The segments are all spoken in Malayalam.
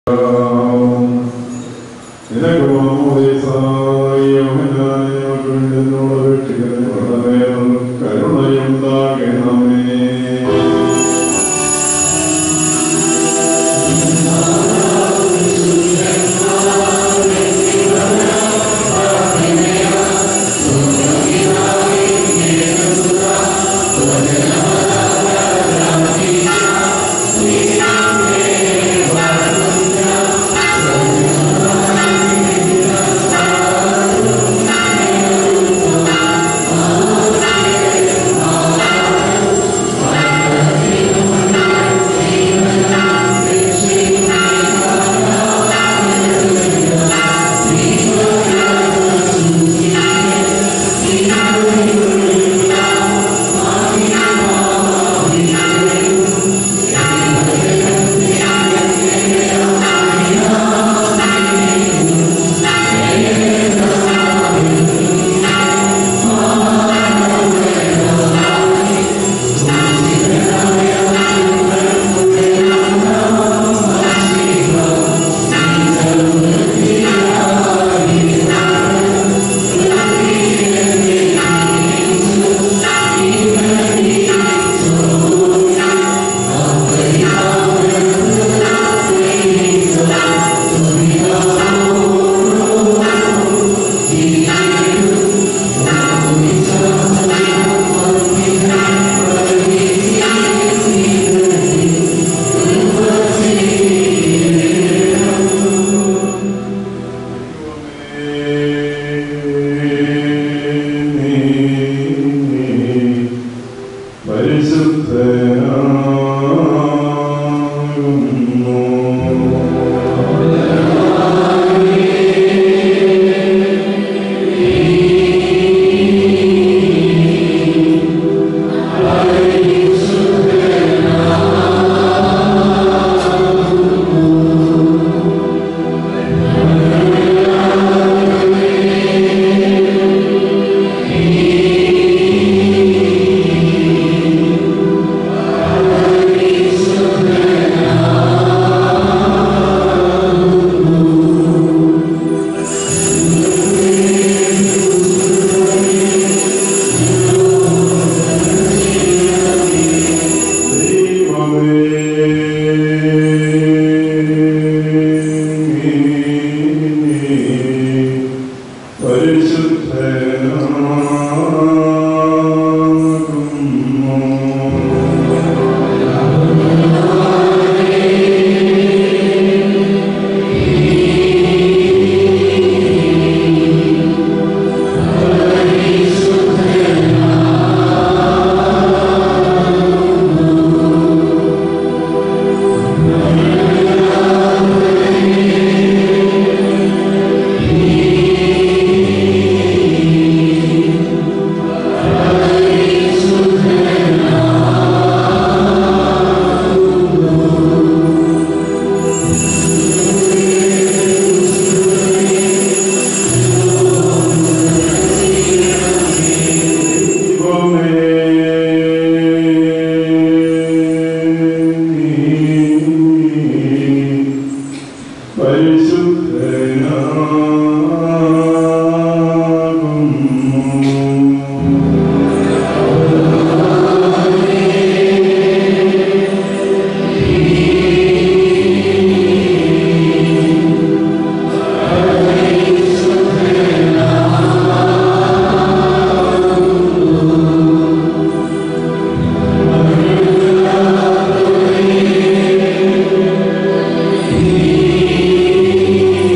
ും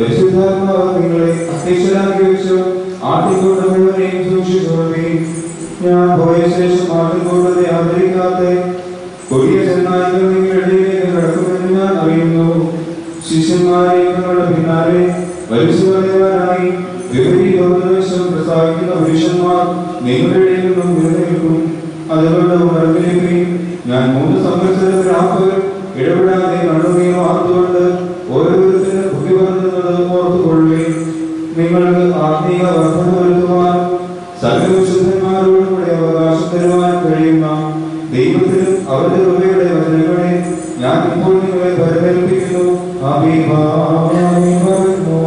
പരിശുദ്ധാത്മാവ് നിങ്ങളെ അധ്യക്ഷരാക്കി വെച്ചു ആട്ടിക്കൂട്ട മുഴുവനെയും സൂക്ഷിച്ചുകൊള്ളി ഞാൻ പോയ ശേഷം ആട്ടിക്കൂട്ടത്തെ ആദരിക്കാത്ത കൊടിയ ചെന്നായികൾ നിങ്ങളുടെ ഇടയിലേക്ക് കടക്കുമെന്ന് ഞാൻ അറിയുന്നു ശിഷ്യന്മാരെ നിങ്ങളുടെ പിന്നാലെ വലിച്ചു കളയുവാനായി വിപരീതോപദേശം പ്രസ്താവിക്കുന്ന പുരുഷന്മാർ നിങ്ങളുടെ ഇടയിൽ നിന്നും നിലനിൽക്കും അതുകൊണ്ട് ഉണർന്നിരിക്കുകയും ഞാൻ മൂന്ന് സംവത്സരത്തിനാക്ക് ഇടപെടാതെ കണ്ണുനീരും ആർത്തുകൊണ്ട് ഓരോരുത്തരും ബുദ്ധി പറഞ്ഞത് ഓർത്തുകൊള്ളുകയും നിങ്ങൾക്ക് ആത്മീയ വർദ്ധന വരുത്തുവാൻ സർവവിശുദ്ധന്മാരോടും കൂടെ അവകാശം തരുവാൻ കഴിയുന്ന ദൈവത്തിനും അവരുടെ കൃപയുടെ വചനങ്ങളെ ഞാൻ ഇപ്പോൾ നിങ്ങളെ പരിമേൽപ്പിക്കുന്നു അഭിമാനിക്കുന്നു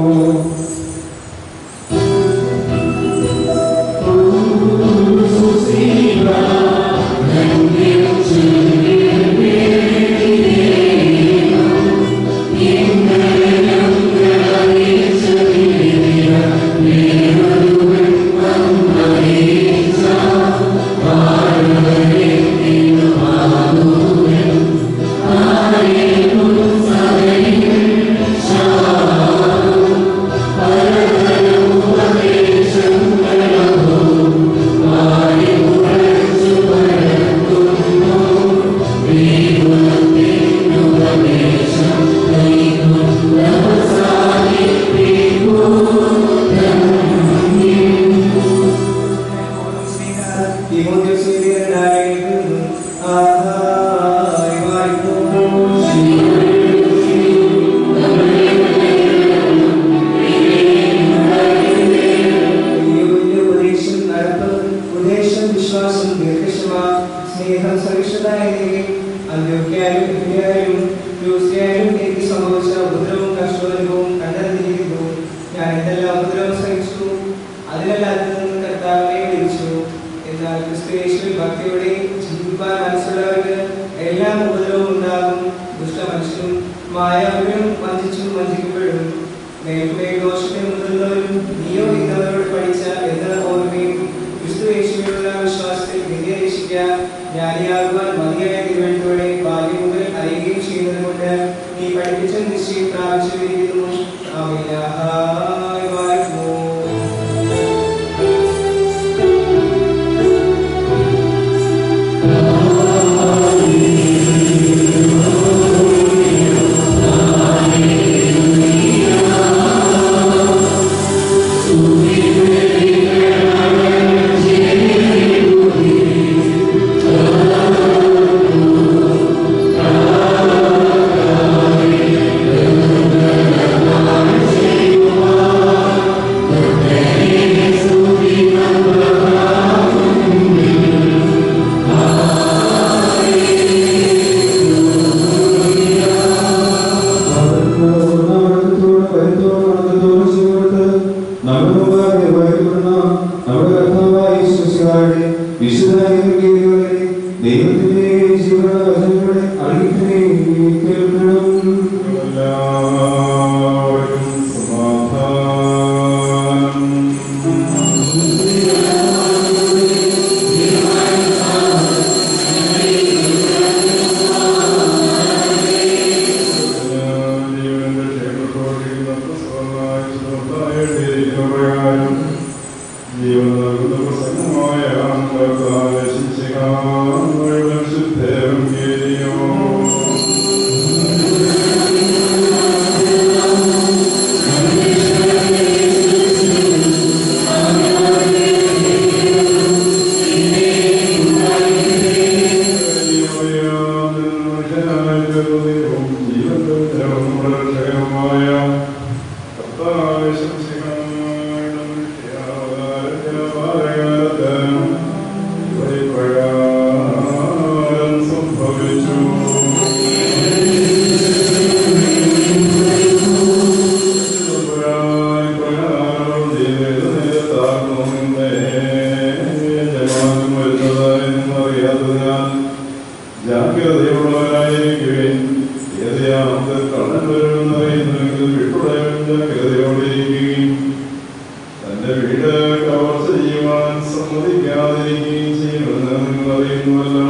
ഉപദേശം വിശ്വാസം ദീർഘക്ഷമ സ്നേഹം സഹിഷ്ണുത എന്നിവയിൽ അന്ത്യോക്യായാലും ഇന്ത്യയായാലും യൂസിയായാലും എനിക്ക് സംഭവിച്ച ഉപദ്രവവും കഷ്ടവും കണ്ടെത്തിയിരിക്കുന്നു ഞാൻ എന്തെല്ലാം ഉപദ്രവം സഹിച്ചു അതിനെല്ലാത്തിൽ നിന്നും കർത്താവിനെ വിളിച്ചു എന്നാൽ ക്രിസ്തുയേശുവിൽ ഭക്തിയോടെ ജീവിക്കാൻ മനസ്സുള്ളവർക്ക് എല്ലാം ഉപദ്രവവും ഉണ്ടാകും ദുഷ്ടമനുഷ്യനും മായാവിനും വഞ്ചിച്ചും വഞ്ചിക്കപ്പെടും മേൽമേൽ ദോഷത്തെ മുതിർന്നവരും നിയോഗിക്കുന്നവരോട് പഠിച്ച എന്ന ഓർമ്മയും ക്രിസ്തുയേശുവിലുള്ള വിശ്വാസത്തിൽ വിദ്യരക്ഷിക്കുക ജ്ഞാനിയാകുവാൻ മതിയായ തിരുവഴുത്തോടെ ബാല്യം മുതൽ അറിയുകയും ചെയ്യുന്നത് കൊണ്ട് നീ പഠിപ്പിച്ച നിശ്ചയം പ്രാപിച്ചിരിക്കുന്നു ആമേനായി വാഴ്ത്തുന്നു ദൈവത്തിന്റെ ജീവന വചനങ്ങളെ അറിയിക്കുകയും കേൾക്കണം എല്ലാവർക്കും സമാധാനം ജീവന്റെ ക്ഷേമത്തോടെ പ്രകാരം ജീവൻ നൽകുന്ന പ്രസംഗമായ ശുദ്ധേവം കേരിയോ ജാഗ്രതയുള്ളവരായിരിക്കുകയും ഏതെയാമത് കള്ളൻ വരുമെന്നറിയുന്നെങ്കിൽ വിട്ടുടയവൻ ജാഗ്രതയോടെയിരിക്കുകയും തന്റെ വീട് കവർച്ച ചെയ്യുവാൻ സമ്മതിക്കാതിരിക്കുകയും ചെയ്യുമെന്ന് നിങ്ങൾ അറിയുന്നുവല്ലോ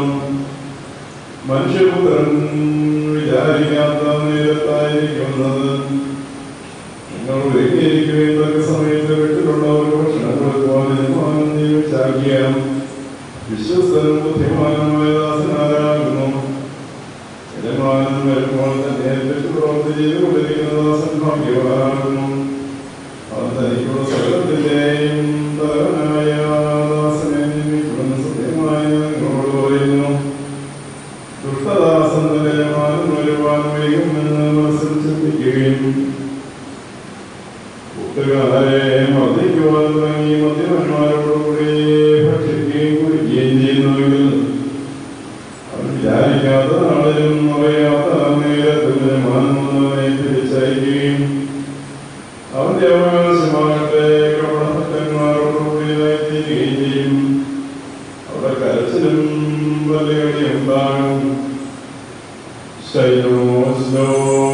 മനുഷ്യപുത്രൻ വിചാരിക്കാത്ത നേരത്തായിരിക്കുന്നത് നിങ്ങളുടെ ഒരുക്കിയിരിക്കുകയും തക്ക സമയത്ത് വീട്ടിലുള്ളവർക്ക് ഭക്ഷണം കൊടുക്കുവാനും നിയമിച്ചാക്കിയ വിശ്വസ്തനും ബുദ്ധിമാനുമായ ദാസനാരാകുന്നു യജമാനൻ വരുമ്പോൾ തന്നെ ഏൽപ്പിച്ച് പ്രവൃത്തി ചെയ്തുകൊണ്ടിരിക്കുന്ന ദാസൻ ഭാഗ്യവാനാകുന്നു അവൻ തനിക്കുള്ള സകലത്തിന്റെയും തലവനായ ദാസനെ നിയമിക്കുന്ന സത്യമായ നിങ്ങളോട് പറയുന്നു ദുഷ്ടദാസൻ തന്റെ യജമാനൻ വരുവാൻ വൈകുമെന്ന് മനസ്സിൽ ചിന്തിക്കുകയും കൂട്ടുകാരെ മർദ്ദിക്കുവാൻ തുടങ്ങി മദ്യപന്മാരോടുകൂടി ഭക്ഷിക്കുകയും കുടിക്കുകയും ചെയ്യുന്നുവെങ്കിൽ അവൻ വിചാരിക്കാത്ത നാളിലും അറിയാത്ത നേരത്തിൽ യജമാനൻ വന്നവനെ തിരിച്ചയക്കുകയും അവന്റെ അവകാശമാകട്ടെ കപടഭക്തന്മാരോടുകൂടി തീരുകയും ചെയ്യും അവിടെ കരച്ചിലും വലിയ ഉണ്ടാകും ശൈലോസ്ലോ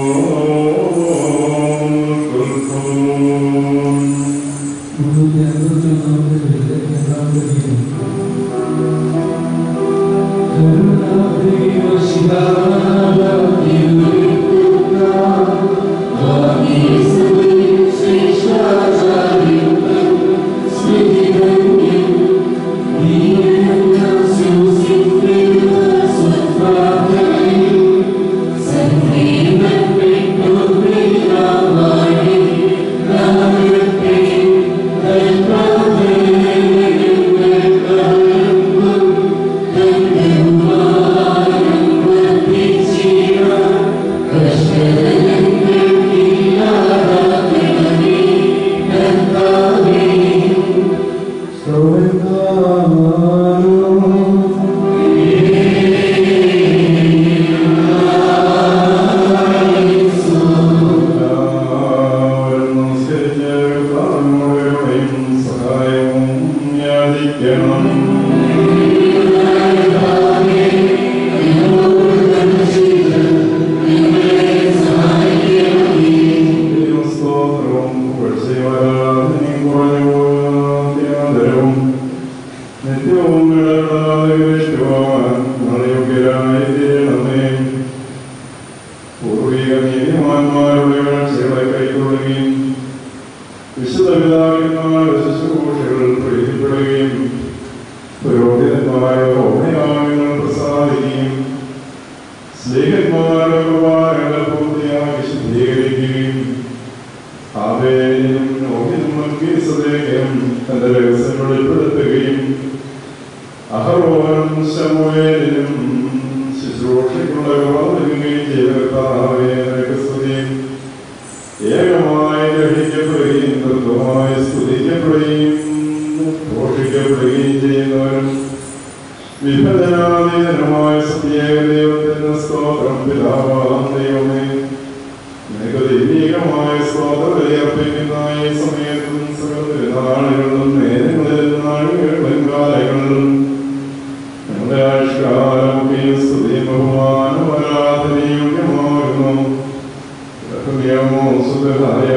സഹായവും യാചിക്കണം സ്തോത്രവും പുകഴ്ചയും കുറഞ്ഞവും നിത്യവും ഇടപെടാതെ ഗ്രഹിക്കുവാൻ യോഗ്യരായി തീരണമേ പൂർവിക നീതിമാന്മാരുടെ കാഴ്ചകളെ കൈക്കൊള്ളുകയും വിശുദ്ധ പിതാക്കന്മാരുടെ ശുശ്രൂഷകൾ പ്രീതിപ്പെടുകയും പുരോഹിതന്മാരുടെ ഓമയാഗങ്ങൾ പ്രസാദിക്കുകയും സ്നേഹന്മാരുടെ ഉപകാരങ്ങൾ പൂർത്തിയാക്കി ശുദ്ധീകരിക്കുകയും ആവേനും നോഹിനും മൽക്കീസദേഹം തന്റെ രഹസ്യം വെളിപ്പെടുത്തുകയും അഹറോനും ശമൂവേലിനും ശുശ്രൂഷയ്ക്കുള്ള വിവാദിക്കുകയും ചെയ്ത കർത്താവേ നിനക്ക് സ്തുതിയും ഏകമായി ഗ്രഹിക്കപ്പെടുകയും തത്വമായി സ്തുതിക്കപ്പെടുകയും ഘോഷിക്കപ്പെടുകയും ചെയ്യുന്നവരും വിഭജനാധീനമായ സത്യേക ദൈവത്തിന് സ്തോത്രം പിതാവാം ദൈവമേ നിനക്ക് ദൈവികമായ സ്തോത്രം ബലിയർപ്പിക്കുന്ന ഈ സമയത്തും സകലനാളുകളിലും നേരങ്ങളിലും നാളുകളിലും കാലങ്ങളിലും ഞങ്ങളുടെ ആഷ്കാലമൊക്കെയും സ്തുതി ബഹുമാനം ആരാധനയോഗ്യമാകുന്നു യമോ സുഖായ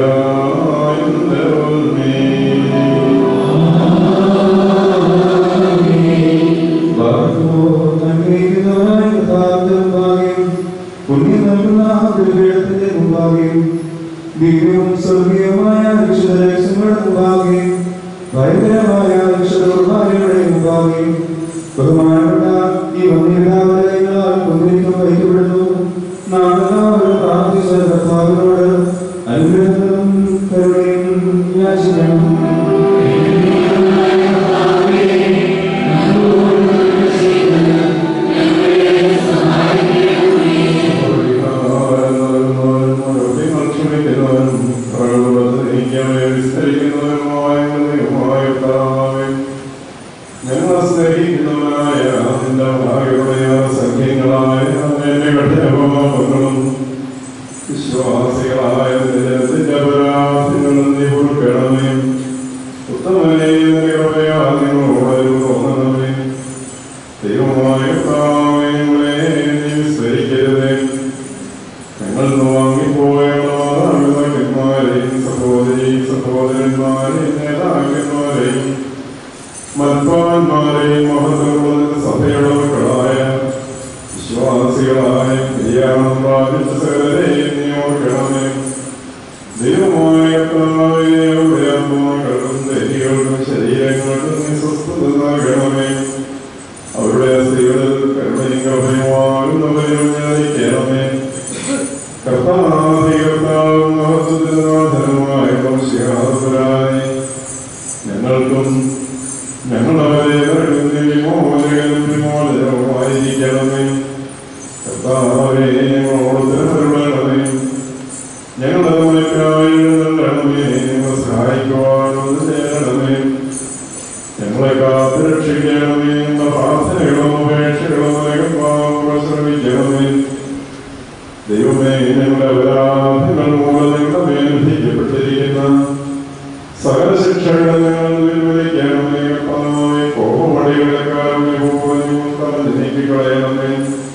ദിവ്യവും സ്വർഗീയമായ വിശുദ്ധരഹസ്യങ്ങളുടെ മുമ്പാകെ ഭയങ്കരമായ വിശുദ്ധ കുർബാനയുടെ മുമ്പാകെ ബഹുമാനപ്പെട്ട ഈ വന്യതാവലയങ്ങളാൽ മുദ്രിക്കം വഹിക്കപ്പെടുന്നു നാം എല്ലാവരും പ്രാർത്ഥിച്ച കർത്താവിനോട് അനുഗ്രഹങ്ങളും കരുണയും യാചിക്കണം ഞങ്ങൾ സ്നേഹിക്കുന്നവരായ നിന്റെ ഭാഗ്യമായ സംഖ്യങ്ങളായ എന്റെ കഠിനവും വിശ്വാസികളായ ജനത്തിന്റെ പരാധങ്ങളും നീ പൊറുക്കണമേ ഉത്തമനെ നിറവയാൽ നിങ്ങളോട് തോന്നണമേ ദൈവമായ കർത്താവേ, നീ വിസ്മരിക്കരുതേ ഞങ്ങൾ വാങ്ങിപ്പോയ മാതാപിതാക്കന്മാരെയും സഹോദരി സഹോദരന്മാരെയും നേതാക്കന്മാരെയും മൽപ്പാന്മാരെയും മഹത്വമുള്ള സഭയുടെ മക്കളായ വിശ്വാസികളായ പ്രിയാണം പ്രാപിച്ച സകലരെയും നീ ഓർക്കണമേ ദൈവമായ കർത്താവേ, നാഥനുമായ വംശിയാതുരായി ഞങ്ങൾക്കും ഞങ്ങളവരെ വിമോചനവുമായിരിക്കണമേ കർത്താവേ ഞങ്ങളോട് തിരുവരുളണമേ ഞങ്ങളുടെ മുലക്കായി നൽകണമേ ഞങ്ങൾ സഹായിക്കുവാനും ചെയ്യണമേ ഞങ്ങളെ കാത്തുരക്ഷിക്കണമേ എന്ന പ്രാർത്ഥനകളും അപേക്ഷകളും നൽകുവാൻ ശ്രമിക്കണമേ ദൈവമേ ഞങ്ങളുടെ അപരാധങ്ങൾ മൂലം ഞങ്ങളുടെ മേൽ വിധിക്കപ്പെട്ടിരിക്കുന്ന സകല ശിക്ഷകളും ഞങ്ങൾ പിൻവലിക്കണമേ കർത്താവേ കോപമടികളെ കാര്യം നീക്കിക്കളയണമേ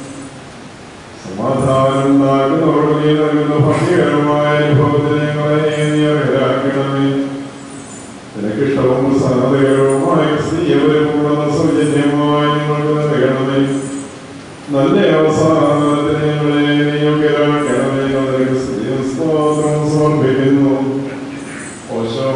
സമാധാനം നൽകുന്നവർക്ക് നീ നൽകുന്ന ഭംഗികരമായ അനുഭവത്തിന് ഞങ്ങളെ നീ അർഹരാക്കണമേ നിനക്കിഷ്ടവും സഹതകരവുമായ സ്ത്രീയപരിപൂർണ്ണ സൗജന്യമായി നിങ്ങൾക്ക് നൽകണമേ നല്ല അവസാനത്തിന് ഞങ്ങളെ നിയോഗ്യരാക്കണമേ എന്നതിന് സ്ത്രീയും സ്തോത്രം സമർപ്പിക്കുന്നു ഓശോ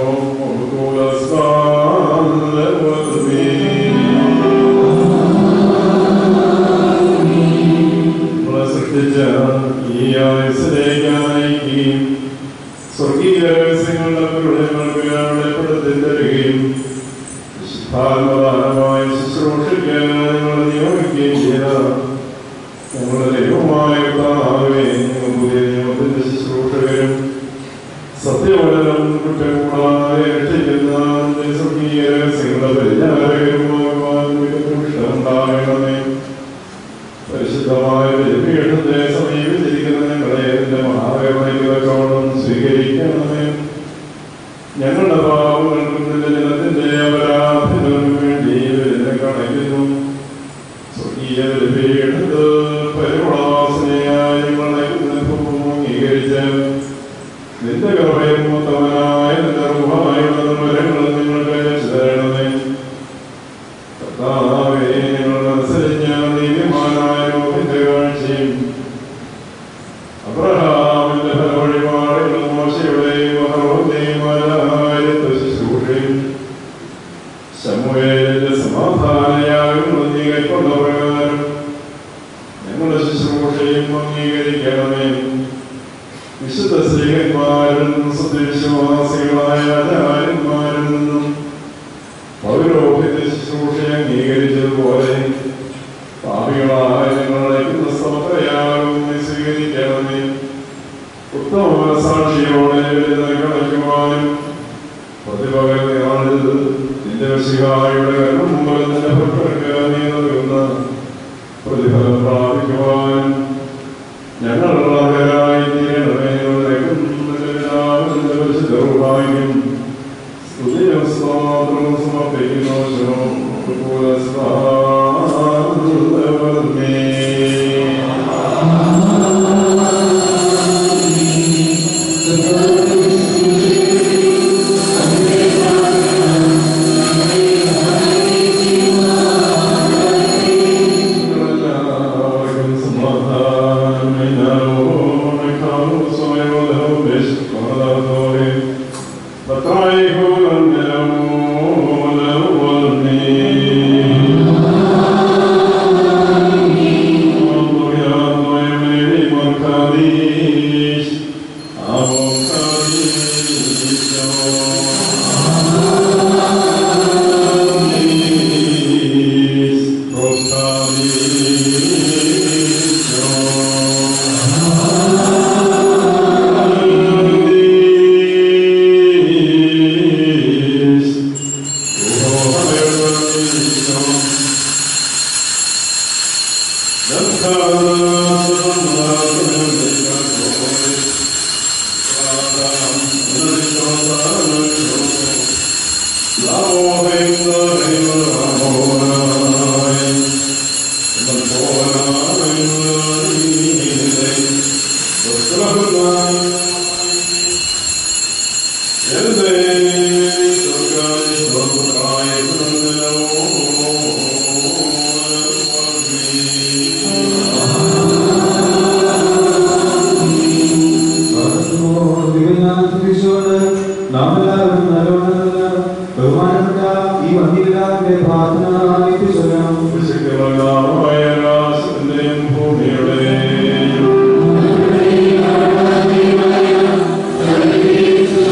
നമ്മളെ സൃഷ്ടിച്ച ഈ ആയുസിലേക്കായി സ്വർഗീയ രഹസ്യങ്ങളുടെ ഞങ്ങൾക്ക് വെളിപ്പെടുത്തി തരികയും വിശുദ്ധാത്മദാനമായ ശുശ്രൂഷയ്ക്ക് ഞങ്ങൾ നിയോഗിക്കുകയും ചെയ്ത ഞങ്ങളുടെ ദൈവമായ കർത്താവേ, ഞങ്ങൾ പുതിയ നിയമത്തിന്റെ ശുശ്രൂഷകരും സത്യവചനം കുറ്റം കൂടാതെ രക്ഷിക്കുന്ന നിന്റെ സ്വർഗീയ രഹസ്യങ്ങളുടെ പരിചാരകരുമാകുവാൻ നിനക്ക് ഇഷ്ടമുണ്ടാകണമേ പരിശുദ്ധമായ ബലിപീഠത്തെ സമീപിച്ചിരിക്കുന്ന ഞങ്ങളെ എന്റെ മഹാകരണയോളം സ്വീകരിക്കണമേ ഞങ്ങളുടെ പാവങ്ങൾക്കും നിന്റെ ജനത്തിന്റെ അപരാധത്തിനും വേണ്ടി ഇവരിനെ കണക്കുന്നു സ്വർഗീയ ബലിപീഠത്ത് പരിമളവാസനയായി ഞങ്ങളെ അംഗീകരിച്ച് നിന്റെ കൃപയും മൂത്തവനായ നിന്റെ റുഹായുള്ള മരങ്ങളും നിങ്ങൾക്ക് അയച്ചു തരണമേ കർത്താവേ, ഞങ്ങളനുസരിച്ച നീതിമാനായ ലോകത്തിന്റെ കാഴ്ചയും അബ്രഹാമിന്റെ ഫലവഴിപാടുകളും മോശയുടെയും അഹറോന്റെയും ആരായത്തെ ശുശ്രൂഷയും ശമൂവേലിന്റെ സമാധാനയാഗങ്ങളും നീ കൈക്കൊണ്ട പ്രകാരം ഞങ്ങളുടെ ശുശ്രൂഷയും അംഗീകരിക്കണമേ വിശുദ്ധ സ്ത്രീകന്മാരിൽ നിന്നും സത്യവിശ്വാസികളായ ആചാര്യന്മാരിൽ നിന്നും പൗരോഹിത്യ ശുശ്രൂഷ അംഗീകരിച്ചതുപോലെ പാപികളായ ഞങ്ങളെ സ്തോത്രയാകും നീ സ്വീകരിക്കണമേ ഉത്തമ സാക്ഷിയോടെ കളിക്കുവാനും പ്രതിപകരണാളിൽ നിന്റെ വശികായുടെ കർമ്മങ്ങൾ നിന്റെ ഭക്തർക്ക് നീ നൽകുന്ന പ്രതിഫലം പ്രാപിക്കുവാനും ഞങ്ങൾ അർഹരായി തീരണമേ പരിശുദ്ധവും സ്തുതിയും സ്തോത്രവും സമർപ്പിക്കുന്നു നാം എല്ലാവരും നല്ലവണ്ണം ബഹുമാനപ്പെട്ട ഈ വന്ദിരാവിന്റെ പ്രാർത്ഥന നിത്യചൊല്ലാം ഭൂമിയുടെ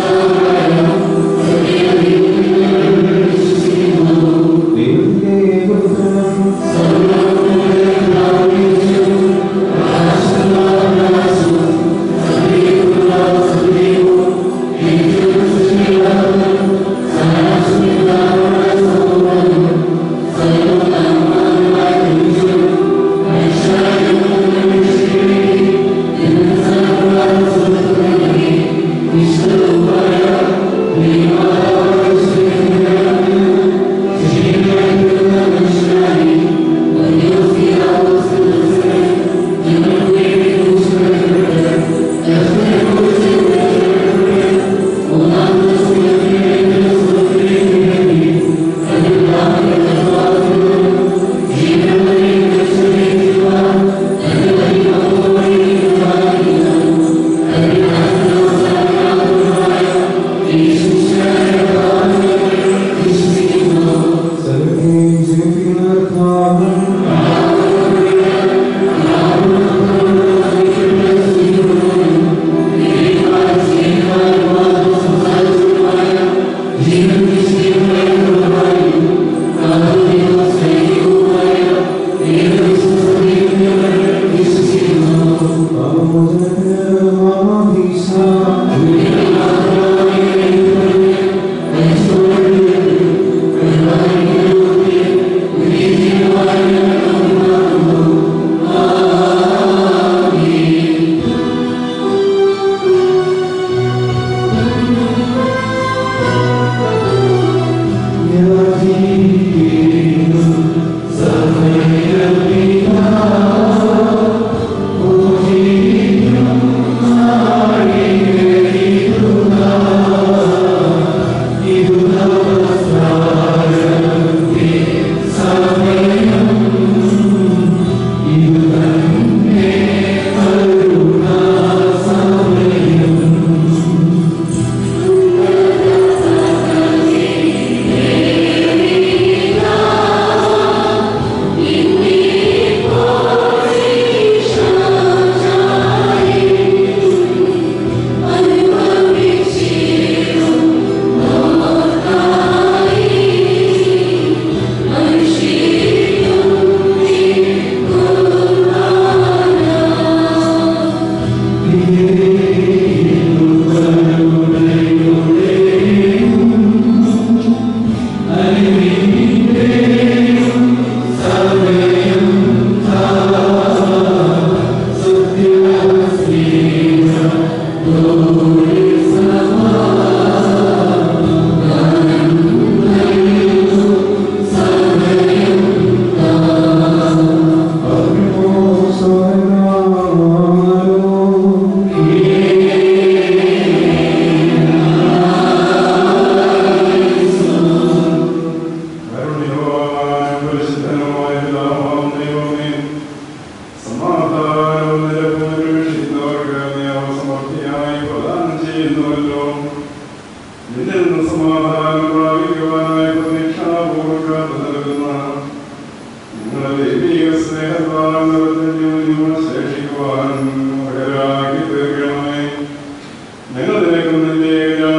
നിന്നിൽ നിന്ന് സമാധാനം പ്രാപിക്കുവാനായി പ്രതീക്ഷാപൂർവ്വം നൽകുന്ന നിങ്ങളുടെ ദൈവിക സ്നേഹത്താൽ നിറഞ്ഞ ശേഷിക്കുവാൻ മകരാക്കി തീർക്കണമേ ഞങ്ങൾ നിനക്കും നിന്റെ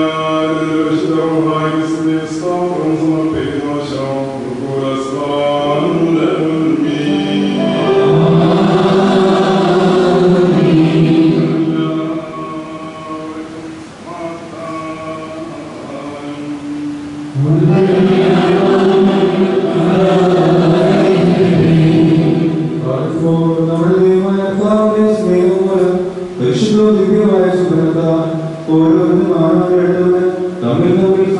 സ്തോത്രം സമർപ്പിക്കുന്നു നമ്മുടെ ദൈവമായ കർത്താവിന്റെ സ്നേഹം മൂലം പരിശുദ്ധവും ദിവ്യമായ സുഖത്താൽ ഓരോരുത്തരും ആരാധനയുടെ തമ്മിൽ തമ്മിൽ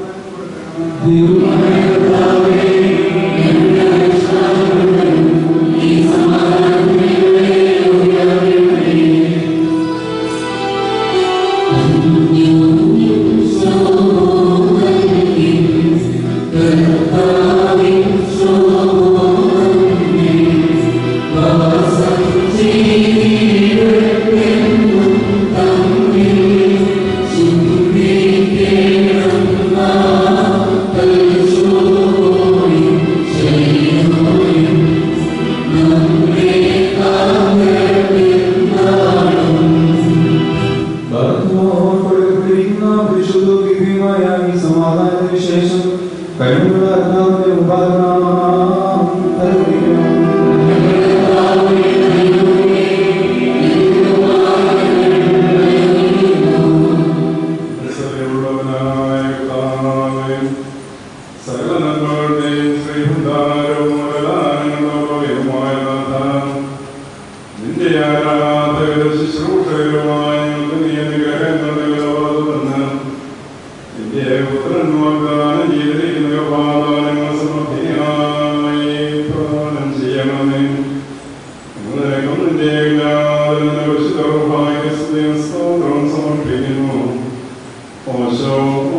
സമാധാനത്തിന് ശേഷം കഴിവുള്ള കർത്താവിന്റെ ഉപാദനം ഉള്ളവനായ കർത്താവേ, സകല നന്മകളുടെയും ശ്രീഭണ്ഡാരവും വരദാനങ്ങളുമായ നാഥ, നിന്റെ ആരാധകര ശുശ്രൂഷകരുമായ ഞങ്ങൾക്ക് നീ അനുഗ്രഹങ്ങളുടെ ലോകമെന്ന് നിന്റെ പുത്രന്മാർക്ക് ദാനം ചെയ്തിരിക്കുന്ന പാദാനങ്ങൾ സമൃദ്ധിയായി പ്രദാനം ചെയ്യണമേ നിങ്ങളേക്കും നിന്റെ എല്ലാവരും വിശുദ്ധ സ്തോത്രം സമർപ്പിക്കുന്നു ഓശോ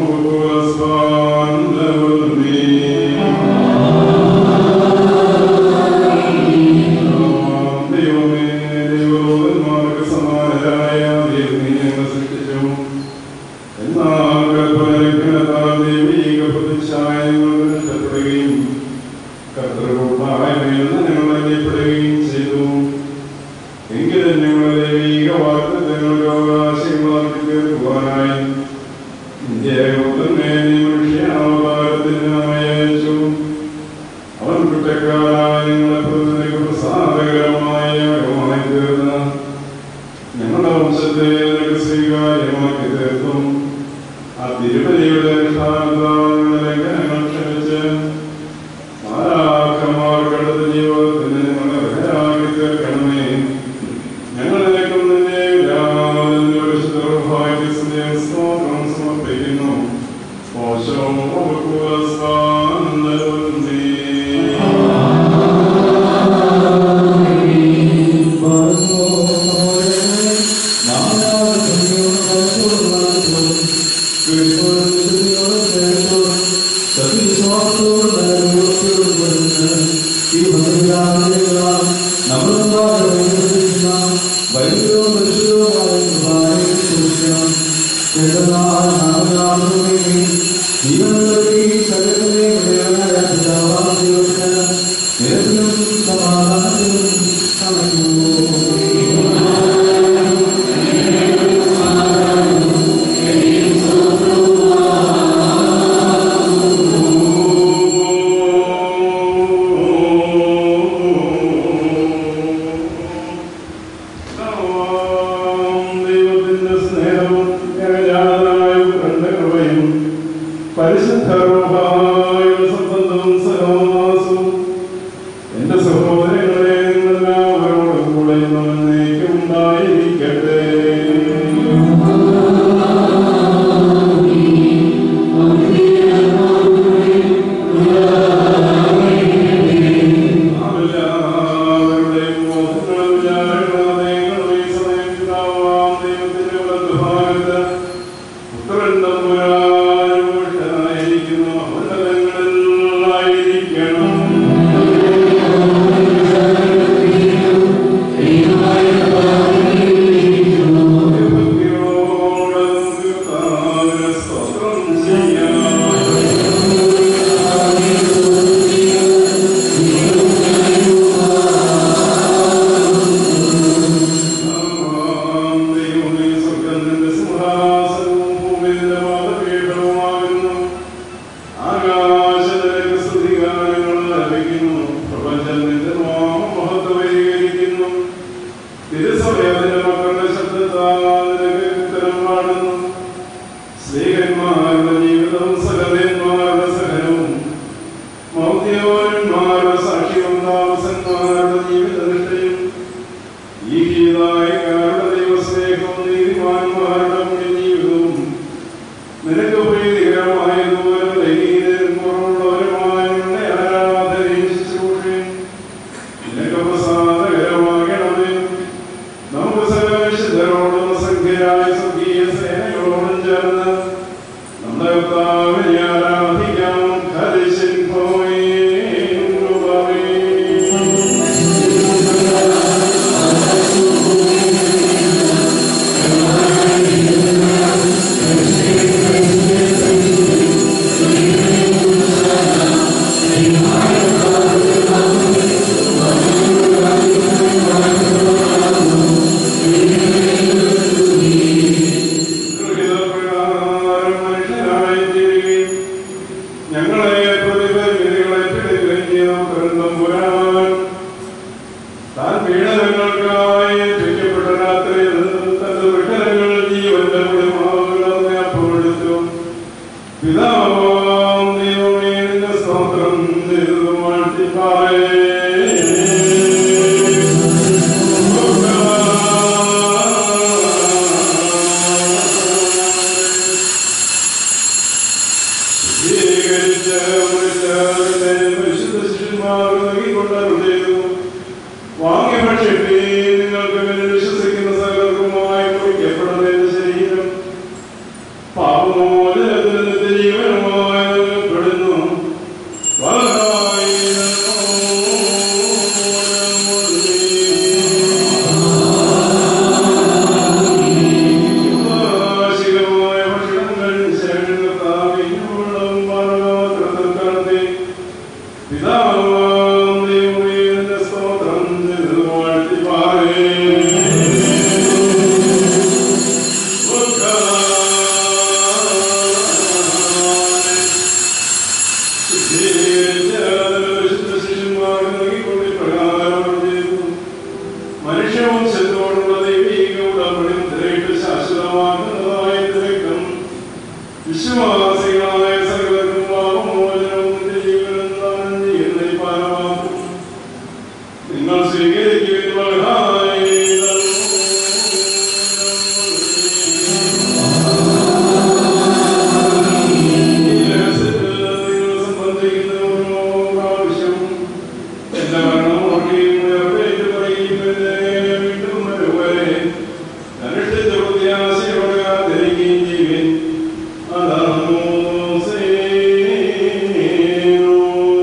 ദൈവമേ ദൈവമാർക്ക് സമാനരായ ദൈവം സൃഷ്ടിച്ചു എന്നാൽ കൽപ്പനത്താൽ ദൈവീക പ്രതിച്ഛായങ്ങൾ നഷ്ടപ്പെടുകയും കർത്തൃകൂട്ടായ്മയിൽ നിന്ന് ഞങ്ങൾ അറിയപ്പെടുകയും ചെയ്തു എങ്കിലും ഞങ്ങൾ ദൈവീക വാർത്തങ്ങളുടെ അവകാശങ്ങളാക്കി തീർക്കുവാനായി ഇന്ത്യയെ മനുഷ്യാവതാരത്തിന് അയച്ചു അവൻ കുറ്റക്കാരായ ഞങ്ങളെ പ്രതിനിധിക്ക് പ്രസാദകരമായ യാഗമായി തീർന്ന ഞങ്ങളുടെ വംശത്തെ നിനക്ക് സ്വീകാര്യമാക്കി തീർത്തും ആ തിരുപതിയുടെ ലംഘനങ്ങൾ ക്ഷമിച്ച് മാരാക്കന്മാർക്കടുത്ത ജീവിതത്തിന് ഞങ്ങളെ അർഹരാക്കി തീർക്കണമേ ഞങ്ങൾ നിനക്കും നിന്റെ എല്ലാവരും വിശുദ്ധ സ്തോത്രം സമർപ്പിക്കുന്നു ഓശോ ദൈവത്തിന്റെ സ്നേഹവും ഏകജാതനായ കണ്ട കൃപയും പരിശുദ്ധമായ സംബന്ധവും സഹവാസവും എന്റെ സഹോദരങ്ങളെ നിങ്ങളെല്ലാവരോടും കൂടെ എന്നേക്കും ഉണ്ടായിരിക്കട്ടെ എല്ലാവരുടെയും ബോധങ്ങളും വിചാരങ്ങളും നയങ്ങളും ഈ സമയം പിതാവാം ദൈവത്തിന്റെ വലതുഭാഗത്ത് പുത്രൻ തമ്പുരാനുഭൂഷനായിരിക്കുന്നു. അവന്റെ തങ്ങളിൽ സഹനന്മാരുടെ ജീവിതം സകലന്മാരുടെ സഹനവും മൗദ്യവാന്മാരുടെ സാക്ഷ്യവും താമസന്മാരുടെ ജീവിത നിഷ്ഠയും ഈ ഗീതായക്കാരുടെ ദൈവസ്നേഹവും നീതിമാന്മാരുടെ പുണ്യജീവിതവും നിനക്ക് പ്രീതികരമായതുപോലെ ദൈവീനും കുറവുള്ളവരുമായ നിന്റെ ആരാധനയും ശുശ്രൂഷയും നിനക്ക് പ്രസാദകരമാകണമേ നമുക്ക് സകലവിശുദ്ധരോടും സംഖ്യരായ സ്വർഗീയ സേനയോടും ചേർന്ന് നമ്മുടെ കർത്താവിനെ ആരാധിക്കാം ഹരിശിൻ പോയി കൃതപ്രകാരം മനുഷ്യനായിത്തീരുകയും ഞങ്ങളെ പ്രതിപരിധികളെ പിടിക്കുകയും പുരാൻ താൻ പീഡനങ്ങൾക്കായി ചുറ്റപ്പെട്ട രാത്രിയിൽ തന്റെ വിഷയങ്ങൾ ജീവന്റെ കുളിമാകുകളെ അപ്പോഴെത്തു പിതാവാം ദൈവമേ നിന്റെ സ്തോത്രം ചെയ്തു വാഴ്ത്തിപ്പാറേ സ്വീകരിച്ച മനുഷ്യരുടെ പരിശുദ്ധ ശിഷ്യന്മാർ നൽകിക്കൊണ്ടു വാങ്ങി ഭക്ഷിപ്പി നിങ്ങൾക്ക് മേൽ വിശ്വസിക്കുന്ന സകലർക്കുമായി കുറിക്കപ്പെടുന്ന ശരീരം പാപമോചനത്തിന് നിത്യജീവനുമായി നൽകപ്പെടുന്നു വലതായി വാർഷികമായ ഭക്ഷണങ്ങൾ ശരണത്താവിനോളം പാനപാത്രത്തിൽ കടത്തി പിതാവാം ദൈവമേ നിന്റെ സ്തോത്രം ചെയ്തു വാഴ്ത്തിപ്പാറേ. ഉദ്ധാരണ. ശുദ്ധീകരിച്ച വിശുദ്ധ ശിഷ്യന്മാർക്ക് നൽകിക്കൊണ്ട് ഇപ്രകാരം ചെയ്തു. മനുഷ്യവംശത്തോടുള്ള ദൈവീക ഉടമ്പടി മുദ്രയിട്ട് ശാശ്വതമാക്കുന്നതായ തിരക്കം വിശ്വാസികളായ സകലർക്കും പാപമോചനവും നിത്യജീവനും ദാനം ചെയ്യുന്ന ഈ പാനപാത്രം നിങ്ങൾ സ്വീകരിക്കുകയും സംബന്ധിക്കുന്ന ഓരോ പ്രാവശ്യവും എന്റെ മരണം ഓർക്കുകയും ഉയർത്തേറ്റ് പറയുകയും എന്നെ വീണ്ടും വരുവരെ അനുഷ്ഠിച്ച പ്രത്യാശയോടെ കാത്തിരിക്കുകയും ചെയ്യുവിൻ. അതാണ് സേനോ.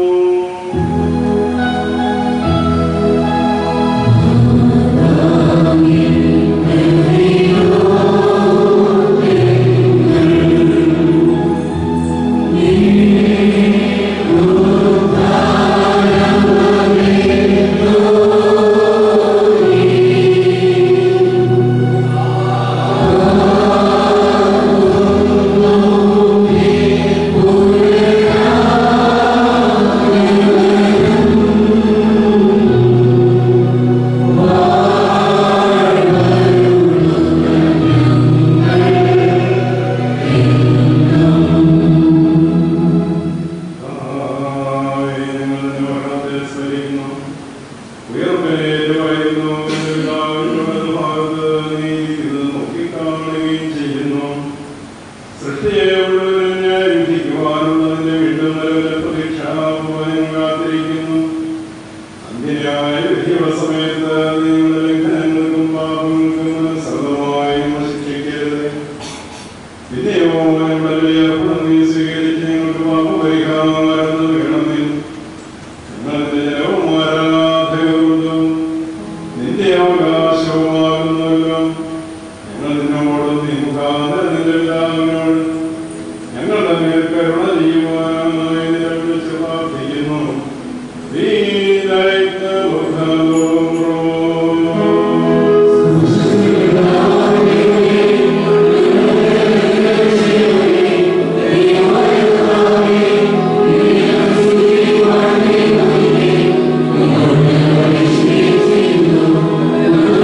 കർത്താവേ, ഞങ്ങൾ നിന്റെ മരണത്തെ സ്മരിക്കുന്നു. ഉയർപ്പിലേക്ക് പറയുന്നു. എല്ലാവരും വലതുഭാഗത്ത് നീ ഇത് നോക്കിക്കാണുകയും ചെയ്യുന്നു. സൃഷ്ടിയെ മുഴുവനും ന്യായീകരിക്കുവാനുള്ളതിന്റെ വീണ്ടും വരവിലെ പ്രതീക്ഷാപൂർവ്വം കാത്തിരിക്കുന്നു. അന്യനായ വിധിയുടെ സമയത്ത് നിങ്ങളുടെ ലംഘനങ്ങൾക്കും പാപങ്ങൾക്കും സർവമായും ശിക്ഷിക്കരുത് പിന്നെയോ ഞങ്ങളുടെ ബലിയർപ്പണം നീ സ്വീകരിച്ച് ഞങ്ങൾക്ക് പാപപരിഹാരം നൽകണമേ. ഞങ്ങളുടെ ജനവും ആരാധകരോടും നിന്റെ അവകാശവുമാകുന്നല്ലോ. ഞങ്ങൾ നിന്നോടും നീ മുഖാന്തരം നിന്റെ എല്ലാവരോടും ഞങ്ങളുടെ മേൽ കരുണ ചെയ്യുവാനായി നിരപ്പിച്ച് പ്രാർത്ഥിക്കുന്നു വീരൈക്ക മുഖലോറോ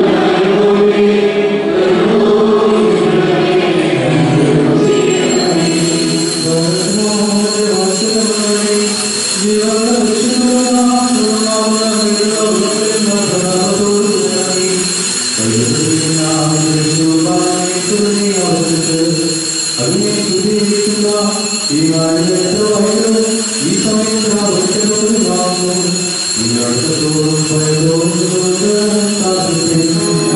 Thank ഈ നാളിലും ഈ സമയത്ത് ആവശ്യത്തോട് വാങ്ങും ഈ അടുത്തോടും ഭയത്തോടും കാത്തിരിക്കുന്നു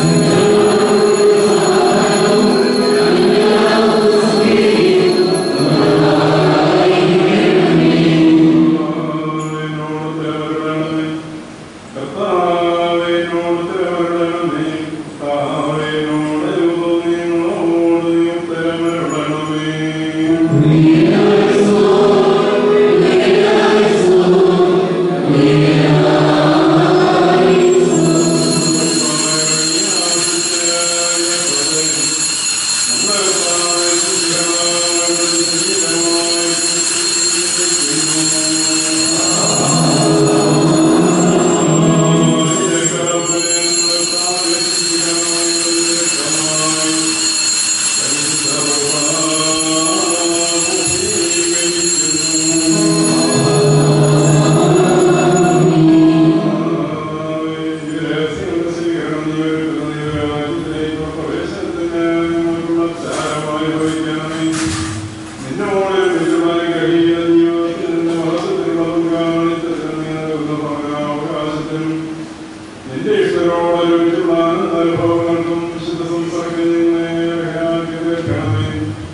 നിന്റെ ഇഷ്ടരോട് അനുഭവങ്ങൾക്കും വിശുദ്ധ സംസർഗങ്ങളെ കേൾക്കണമേ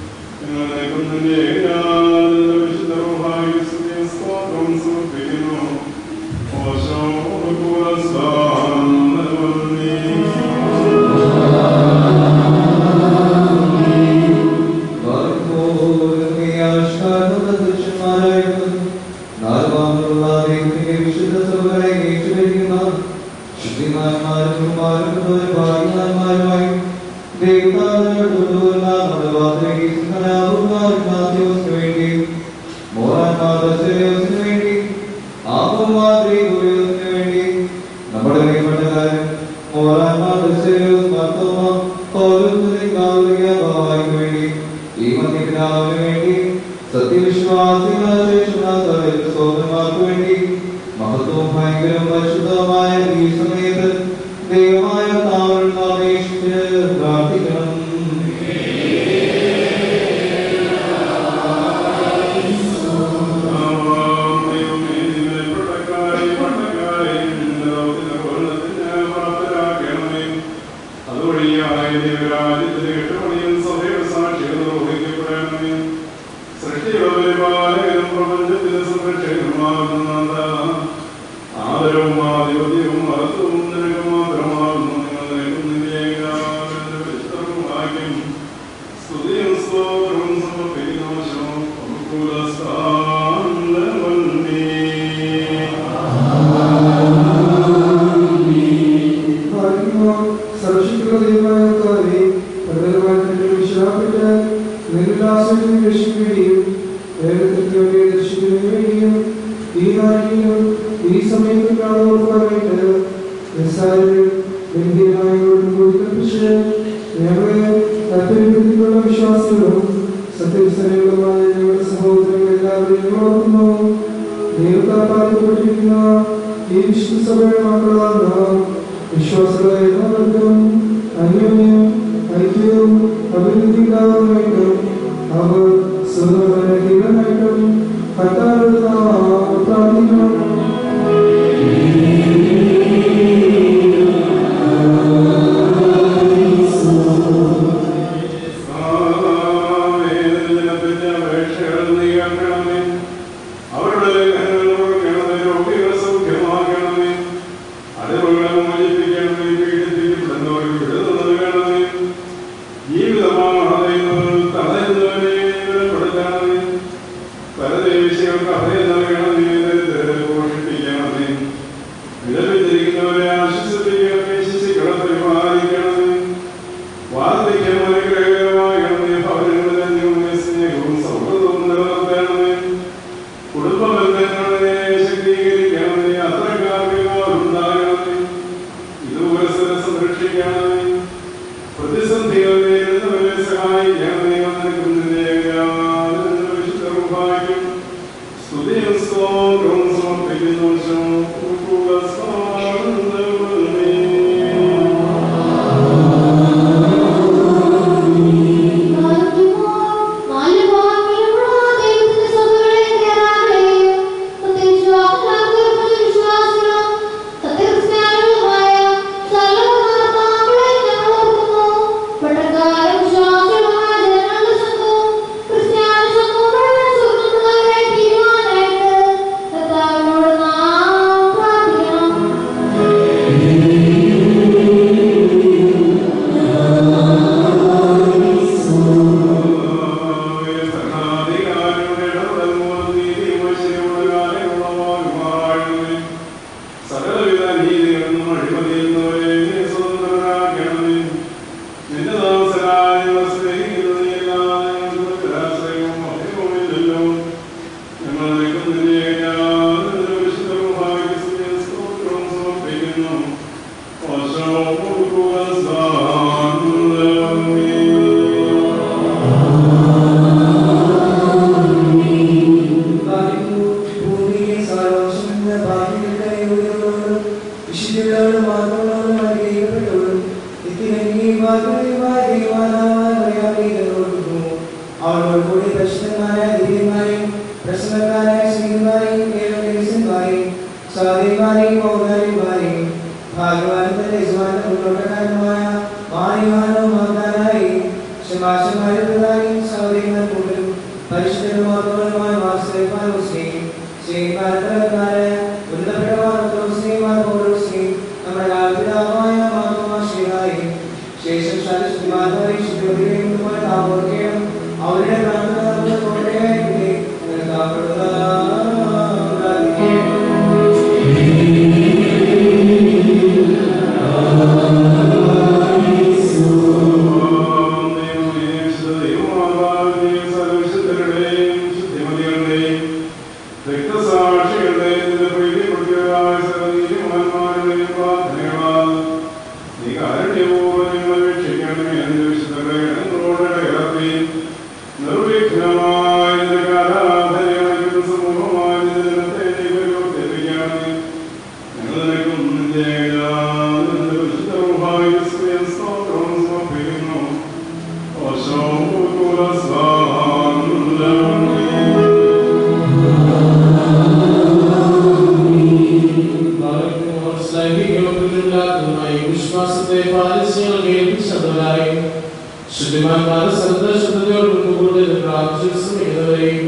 നമ്മുടെ പ്രിയപ്പെട്ടകാരൻ വേണ്ടി ഈ മധ്യപിതാവിന് വേണ്ടി സത്യവിശ്വാസികൾക്ക് വേണ്ടി മഹത്വവും ഭയങ്കരവും പരിശുദ്ധവുമായ ഈ സമയത്ത് ദൈവമായ താവൾ അപേക്ഷിച്ച് പ്രാർത്ഥിക്കണം ആദരവും ആധിപത്യവും മഹത്വവും നിനക്ക് മാത്രമാകുന്നു നിങ്ങൾ നിൽക്കുന്നില്ല ഭാഗ്യം സ്തുതിയും സ്തോത്രവും സമർപ്പിക്കുന്നു സർവശക്തിയുള്ള ദൈവമായ കർത്താവേ, പ്രകടമായിട്ട് വിശ്വാസപ്പെട്ട് നിരുല്ലാസത്തിന് രക്ഷിക്കുകയും വേഗത്തിൽ വേണ്ടി രക്ഷിക്കുന്നതിന് വേണ്ടിയും ഈ നാട്ടിലും ഈ സമയത്തും കാണുവാനായിട്ട് നിസ്സാരരും ഗംഭീരമായോടും കൂടി കൽപ്പിച്ച് ഞങ്ങളെ താല്പര്യപ്പെടുത്തിയുള്ള വിശ്വാസികളും സത്യവിസരങ്ങളുമായ ഞങ്ങളുടെ സഹോദരങ്ങൾ എല്ലാവരെയും ഓർക്കുന്നു ദൈവത്താൽ പാലിക്കപ്പെട്ടിരിക്കുന്ന ഈ വിശുദ്ധ സഭയുടെ മക്കളാണ് വിശ്വാസികളെ എല്ലാവർക്കും അന്യോന്യം ഐക്യവും അഭിവൃദ്ധിക്കാവുന്നതായിട്ടും അവർ സ്വതന്ത്രമായിട്ടും കർത്താവിനോട് നാം പ്രാർത്ഥിക്കണം അവരുടെ രോഗികളെ സൗഖ്യമാക്കണമേ അറിവുകളെ മോചിപ്പിക്കണമേ പീഡിപ്പിക്കപ്പെടുന്നവർക്ക് വിടുതൽ നൽകണമേ ജീവിതമാണ് തടയുന്നവനെ പെടുത്തണമേ പരദേശികൾക്ക് അഭയം നൽകണമേ ദരിദ്രരെ പോഷിപ്പിക്കണമേ വിലപിച്ചിരിക്കുന്നവരെ ആശ്വസിപ്പിക്കണമേ ശിശുക്കളെ പരിപാലിക്കണമേ വാർദ്ധക്യം അനുഗ്രഹകരമാകണമേ ഭവനങ്ങളിൽ അന്യോന്യ സ്നേഹവും സൗഹൃദവും നിലനിർത്തണമേ കുടുംബബന്ധങ്ങളെ ശക്തീകരിക്കണമേ അത്രക്കാർക്ക് ഉണ്ടാകണമേ ഇത് പരസ്പരം സംരക്ഷിക്കണമേ പ്രതിസന്ധികൾ നേരിടുന്നവരെ സഹായിക്കണമേ നിനക്കും നിന്റെ വിശുദ്ധ ഭാഗ്യം സ്തുതിയും സ്തോത്രവും സഹോദരന്മാർ വാസുദേവന്മാർ മുസ്ലിം ശ്രീമാർ തലക്കാരെ ഉന്നതപ്പെട്ട ശ്രീമാർ ശ്രീ നമ്മുടെ പിതാവായ മാതൃമാശ്രീയായി ശേഷം ശാസ്ത്രിമാരായി ശുദ്ധിയും താപോർക്കുകയും അവരുടെ പ്രാർത്ഥന നമ്മുടെ തോടെയായി വിശ്വാസത്തെ പാലിച്ചുകൾ കേൾപ്പിച്ചവരായി ശുദ്ധിമാന്മാരെ സന്തോഷത്തോട് കൂടുതൽ പ്രാർത്ഥിച്ചു ശ്രമിക്കുന്നവരെയും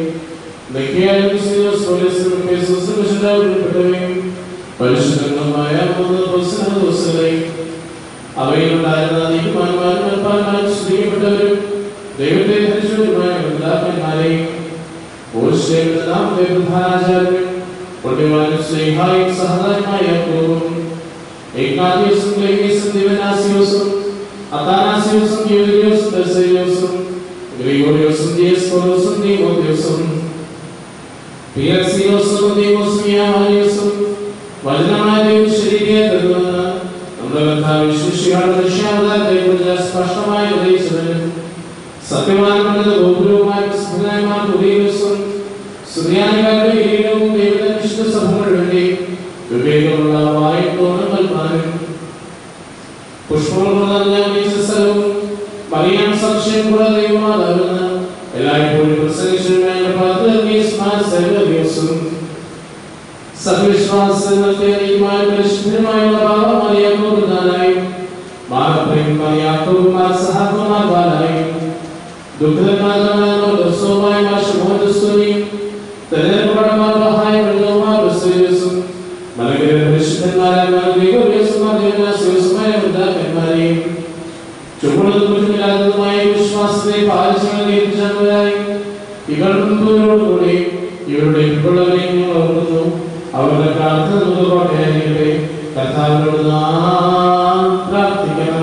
പരിശുദ്ധങ്ങളുമായ മൂന്ന് പ്രസന്ന ദിവസങ്ങളെയും അവയിലുണ്ടായിരുന്ന നീതിമാന്മാരും അൽപ്പാന്മാരും ശ്രദ്ധിക്കപ്പെട്ടവരും ദൈവത്തെ ധരിച്ചവരുമായ പിതാക്കന്മാരെയും ഓർശ്വരുടെ നാമത്തെ പ്രധാനാചാര്യനും പുണ്യവാനും സ്നേഹായും സഹതാരമായ യാക്കോബും ഏകാദിയോസും ലേവിയസും ദിവനാസിയോസും അത്താനാസിയോസും യൂരിയോസും ബെസേലിയോസും ഗ്രിഗോറിയോസും ദിയസ്കോറോസും ദീമോത്തിയോസും പിയർസിയോസും ദീമോസും യാമാരിയോസും വചനമായ ദൈവം ശരീരയെ തരുമെന്ന് നമ്മുടെ കർത്താവ് വിശ്വസിയാണ് മനുഷ്യാവതാരത്തെക്കുറിച്ച് സ്പഷ്ടമായി അറിയിച്ചവനും സത്യവാൻകളുടെ ഗോപുരവുമായ പ്രസിദ്ധനായമാർ ഉദയവസും സുറിയാനികളുടെ കിരീടവും ദൈവത്തിന്റെ വിശുദ്ധ സഭകൾ വേണ്ടി വിവേകമുള്ള വായ്പോണ് കൽപ്പാനും പുഷ്പങ്ങൾ നിറഞ്ഞ സ്ഥലവും മറിയാൻ സംശയം കൂടാതെ ദൈവമാതാവെന്ന് എല്ലായ്പ്പോഴും പ്രസംഗിച്ചതുമായ പദ്ധതി ദിവസം സവിശ്വാസങ്ങൾക്ക് നീതിമായ പരിശുദ്ധമായുള്ള ഭാവമറിയാക്കുന്നാനായും മാറപ്രേമറിയാക്കുമാർ സഹാക്കുമാർമാരായും ദുഃഖിതന്മാരായ ദർശനവുമായ മാഷമോദസ്തുനിയും തെരഞ്ഞെടുപ്പടമാർ മഹായ വെള്ളവുമാർ ബസ്സും മലകര പരിശുദ്ധന്മാരായ മാനവികോസുമാർ ദേവനാസുമായ വൃദ്ധാക്കന്മാരെയും ചുമടും കുറ്റമില്ലാത്തതുമായ വിശ്വാസത്തെ പാലിച്ചവരായി ഇവർ മുൻപോടുകൂടി ഇവരുടെ പിള്ളവരെയും ഞങ്ങൾ ഓർക്കുന്നു അവരുടെ പ്രാർത്ഥന മുതലോട്ടെ കർത്താവിനോട് നാം പ്രാർത്ഥിക്കണം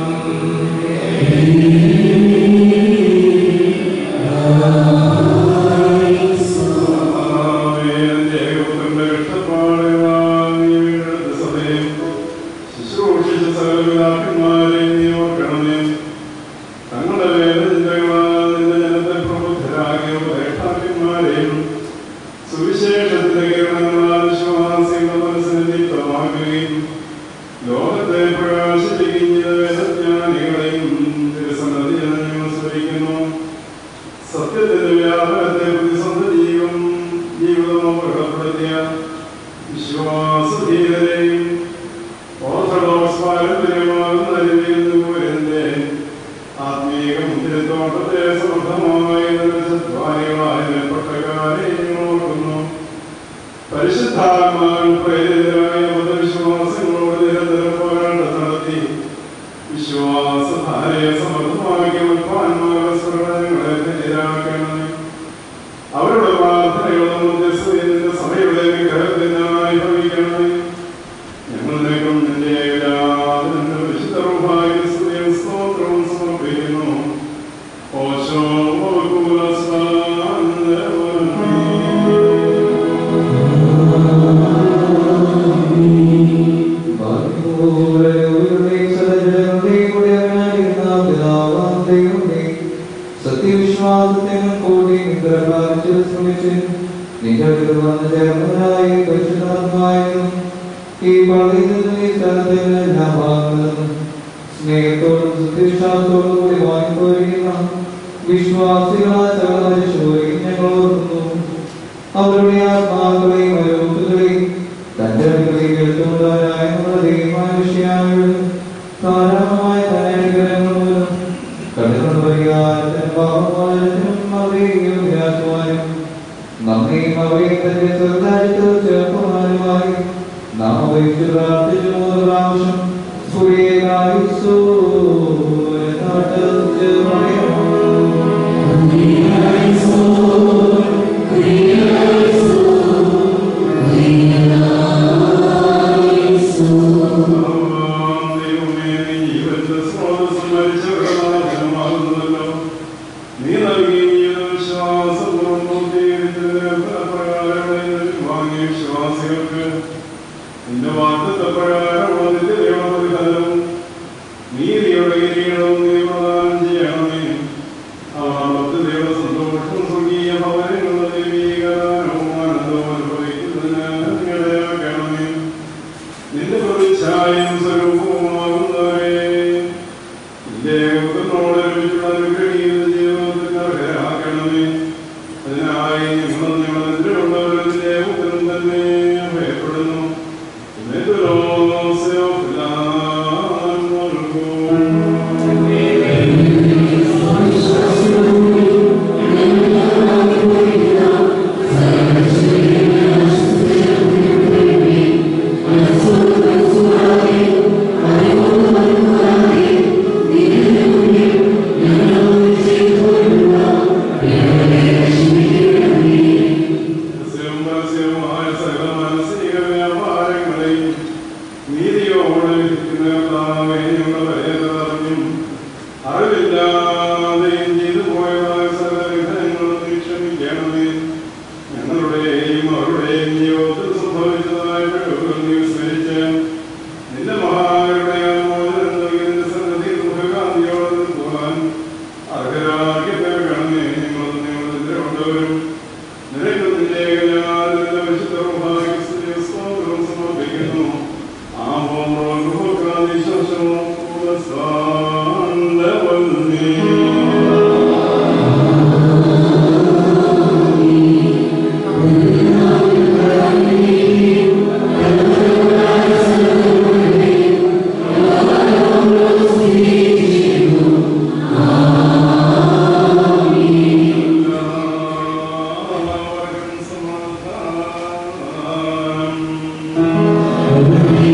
ലോകത്തെ പ്രകാശിപ്പിക്കുന്ന വേദജ്ഞാനികളെയും തിരുസന്നതിയെ സ്മരിക്കുന്നു സത്യത്തിന്റെ വ്യാപനത്തെ പ്രതിസന്ധ ജീവം ജീവിതം അപകടപ്പെടുത്തിയ വിശ്വാസധീരതയും ഓർത്തഡോക്സ് പാരമ്പര്യമാകുന്ന രവീന്ദ്രപൂരന്റെ ആത്മീയ മുദ്രത്തോട്ടത്തെ സമൃദ്ധമായി നിറച്ചദ്വാരികളായ ഓർക്കുന്നു പരിശുദ്ധാത്മാവിൽ പ്രേരിതരായ മതവിശ്വാസങ്ങളോട് നിരന്തരം പോരാട്ടം നടത്തി വിശ്വാസധാരയെ സമർത്ഥമാക്കിയ ഉൽപ്പാന്മാരുടെ സ്മരണങ്ങളെ ധന്യരാക്കണമേ അവരുടെ പ്രാർത്ഥനകളും മധ്യസ്ഥതയുടെ സഭയുടെ വിഗ്രഹത്തിനായി ഭവിക്കണമേ ഞങ്ങൾ നിനക്കും നിന്റെ ഏകജാതന്റെ വിശുദ്ധവുമായ സ്തുതിയും സ്തോത്രവും സമർപ്പിക്കുന്നു ഓശോ സത്യവിശ്വാസത്തിനും കൂടി നിദ്രപാലിച്ച് ശ്രമിച്ച് നിന്റെ അടുത്ത് വന്ന് ചേർന്നതായി പരിശുദ്ധാത്മായും ഈ പള്ളിയിൽ ഈ സ്ഥലത്തിന് എല്ലാ ഭാഗങ്ങളിലും സ്നേഹത്തോടും സത്യവിശ്വാസത്തോടും കൂടി വാങ്ങിപ്പോയിരിക്കുന്ന വിശ്വാസികളായ സകല മനുഷ്യരെയും ഞങ്ങൾ ഓർക്കുന്നു അവരുടെ ആത്മാക്കളെയും അരോഗ്യങ്ങളെയും തന്റെ അടുക്കളയിൽ എടുത്തുകൊണ്ടവരായ നമ്മുടെ ദൈവമായ വിഷയങ്ങൾ ധാരാളമായ അനുഗ്രഹങ്ങൾ മൂലം കണ്ടുകൊണ്ട് പരിഹാരത്തിനും പാപമോചനത്തിനും അറിയുകയും വിരാക്കുവാനും നമ്മയും അവയും തന്റെ സ്വന്തമായിട്ട് ചേർക്കുവാനുമായി നാം അപേക്ഷിച്ച് പ്രാർത്ഥിച്ചു മൂന്ന് പ്രാവശ്യം സ്ഫുരിയനായിസോ നാട്ടത്ത് പറയണം നീ നൽകിയ ശ്വാസപൂർവ്വം വാങ്ങിയ വിശ്വാസികൾക്ക് നിന്റെ വാർത്തത്തെ പ്രകാരമുള്ള നിന്റെ ദൈവപ്രതിഫലം നീതിയുടെ കിരീടവും നീ പ്രദാനം ചെയ്യണമേ ആപത്ത് ദൈവ സന്തോഷവും സ്വർഗീയ ഭവനങ്ങളുടെ ദൈവീകരണവും ആനന്ദവും അനുഭവിക്കുന്നതിന് നിങ്ങളെയാക്കണമേ നിന്റെ പ്രതിച്ഛായം സ്വരൂപവുമാകുന്നവരെ നിന്റെ പുത്രനോട് ഒരുമിച്ചുള്ള അനുഗ്രഹീത ജീവിതത്തിന് അർഹരാക്കണമേ അതിനായി ഞങ്ങൾ നിങ്ങളെതിരുള്ളവരുടെ പുത്രൻ തന്നെ ഭയപ്പെടുന്നു പരസ്യവുമായ സകല മാനസിക വ്യാപാരങ്ങളെയും നീതിയോടെ വിധിക്കുന്ന കർത്താവേ ഞങ്ങൾ പരേതറിഞ്ഞും അറിവില്ലാതെയും ചെയ്തു പോയതായ സകല വിധങ്ങളും നീ ക്ഷമിക്കണമേ ഞങ്ങളുടെയും അവരുടെയും ജീവിതത്തിൽ സംഭവിച്ചതായ കഴിവുകൾ നീ വിസ്മരിച്ച് നിന്റെ മഹാരുടെ മോചനം നൽകി നിന്റെ സന്നദ്ധി മുഖകാന്തിയോടെ നിൽക്കുവാൻ അർഹരാക്കി തീർക്കണമേ ഞങ്ങൾ നിങ്ങളുടെ കൊണ്ടവരും നിനക്ക് നിന്റെ ഏകജാതന്റെ വിശുദ്ധ റൂഹായ്ക്ക് സ്തുതിയും സ്തോത്രവും സമർപ്പിക്കുന്നു. ആമോൻ റൂഹാദി ശോഷമോ പുലസാന്തവൽമേ. എല്ലാവർക്കും സമാധാനം.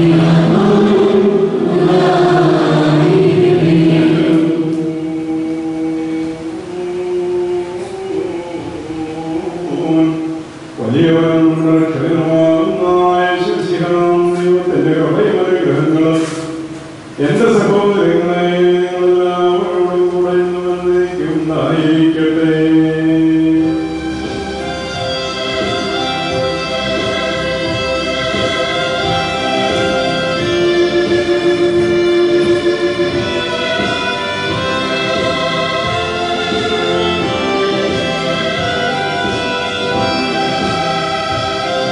വലിയവനും രക്ഷകനുമാകുന്നായ ശിശിഹനാം ദൈവത്തിന്റെ കൃപയും എന്റെ സഹോദരങ്ങളെ നിങ്ങളെല്ലാവരോടും കൂടെ ഇന്നും എന്നേക്കും ഉണ്ടായിരിക്കട്ടെ ും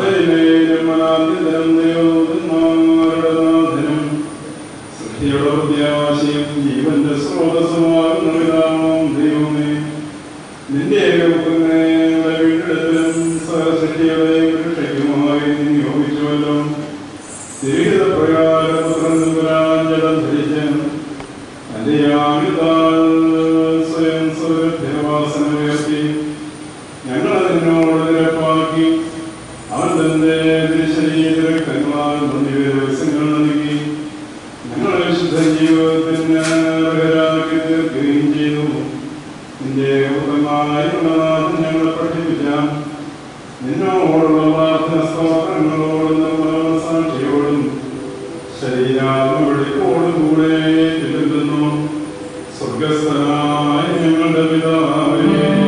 സകലിനെയും അനാദ്യതരം ദൈവദൂതന്മാരുടെ നാഥനും സൃഷ്ടിയുടെ പ്രത്യാശയും ജീവന്റെ സ്രോതസ്സുമാകുന്ന പിതാവും ദൈവമേ നിന്റെ ഏകപുത്രനെ വീണ്ടെടുക്കലും സഹസൃഷ്ടികളെയും രക്ഷയ്ക്കുമായി നീ നിയോഗിച്ചുവല്ലോ തിരികെ പ്രകാരം പുത്രൻ ജലം ധരിച്ച് തന്റെ യാഗത്താൽ സ്വയം സ്വരഭ്യവാസന ഉയർത്തി ഞങ്ങൾ അതിനോട് നിരപ്പാക്കി അവൻ തന്റെ ശരീരങ്ങളാൽ ദിവസങ്ങൾ നൽകി ഞങ്ങളെ വിശുദ്ധ ജീവിതത്തിന് അർഹരാക്കി തീർക്കുകയും ചെയ്തു നിന്റെ പുത്രനായുള്ള നാഥൻ ഞങ്ങളെ പഠിപ്പിച്ച നിന്നോടുള്ള പ്രാർത്ഥന സ്തോത്രങ്ങളോടും നിർമ്മല സാക്ഷിയോടും ശരീരാത്മവെളിപ്പോടും കൂടെ ചെല്ലുന്നു സ്വർഗസ്ഥനായ ഞങ്ങളുടെ പിതാവേ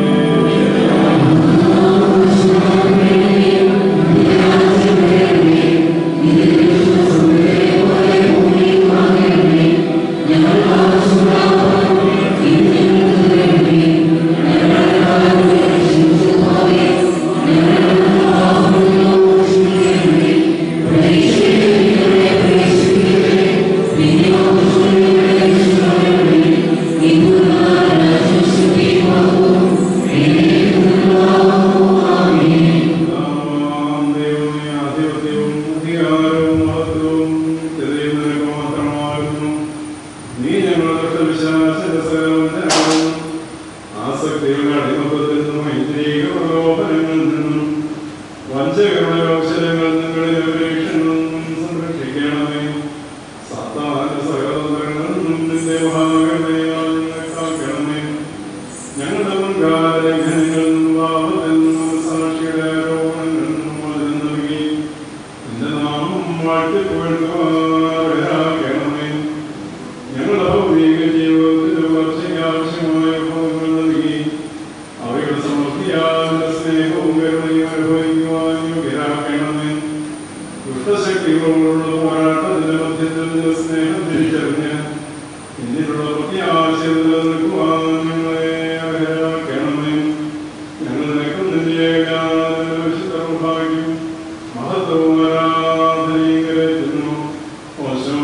ദൈവമേ ആധിപത്യവും അധികാരവും മഹത്വവും ചെറിയ നിനക്ക് മാത്രമാകുന്നു നീ ഞങ്ങളുടെ വിശ്വാസത്തിന്റെ സകലവും ആസക്തികളുടെ അടിമത്തത്തിൽ നിന്നും ഇന്ദ്രിയ പ്രലോഭനങ്ങളിൽ നിന്നും വഞ്ചകരുടെ അവസരങ്ങളിൽ നിങ്ങളിൽ അപേക്ഷകളിൽ നിന്നും സംരക്ഷിക്കണമേ സത്താന്റെ സകലതന്ത്രങ്ങളിൽ നിന്നും നിന്റെ മഹാകരണയാൽ ഞങ്ങളെ കാക്കണമേ ഞങ്ങളുടെ മുൻകാലങ്ങളിൽ നിന്നും പാപത്തിൽ നിന്നും സാക്ഷിയുടെ ആരോപണങ്ങളിൽ നിന്നും മോചനം നൽകി നിന്റെ നാമം വാഴ്ത്തിപ്പോഴുകണമേ ഞങ്ങളുടെ ഭൗതിക ജീവിതത്തിൽ വളർച്ചയ്ക്ക് ആവശ്യമായ ഭോഗങ്ങൾ നൽകി അവയുടെ സമൃദ്ധിയായ സ്നേഹവും കരുണയും അനുഭവിക്കുവാൻ യോഗ്യരാക്കണമേ ദുഷ്ടശക്തികളോടുള്ള പോരാട്ടത്തിന്റെ മധ്യത്തിൽ നിന്റെ സ്നേഹം തിരിച്ചറിഞ്ഞ് എന്നിലുള്ള പ്രത്യാശയിൽ നിൽക്കുവാൻ ഞങ്ങളെ അർഹരാക്കണമേ ഞങ്ങൾ നിനക്കും നിന്റെ ഭാഗ്യം മഹത്വവും ആരാധനയും കരറ്റുന്നു ഓശോ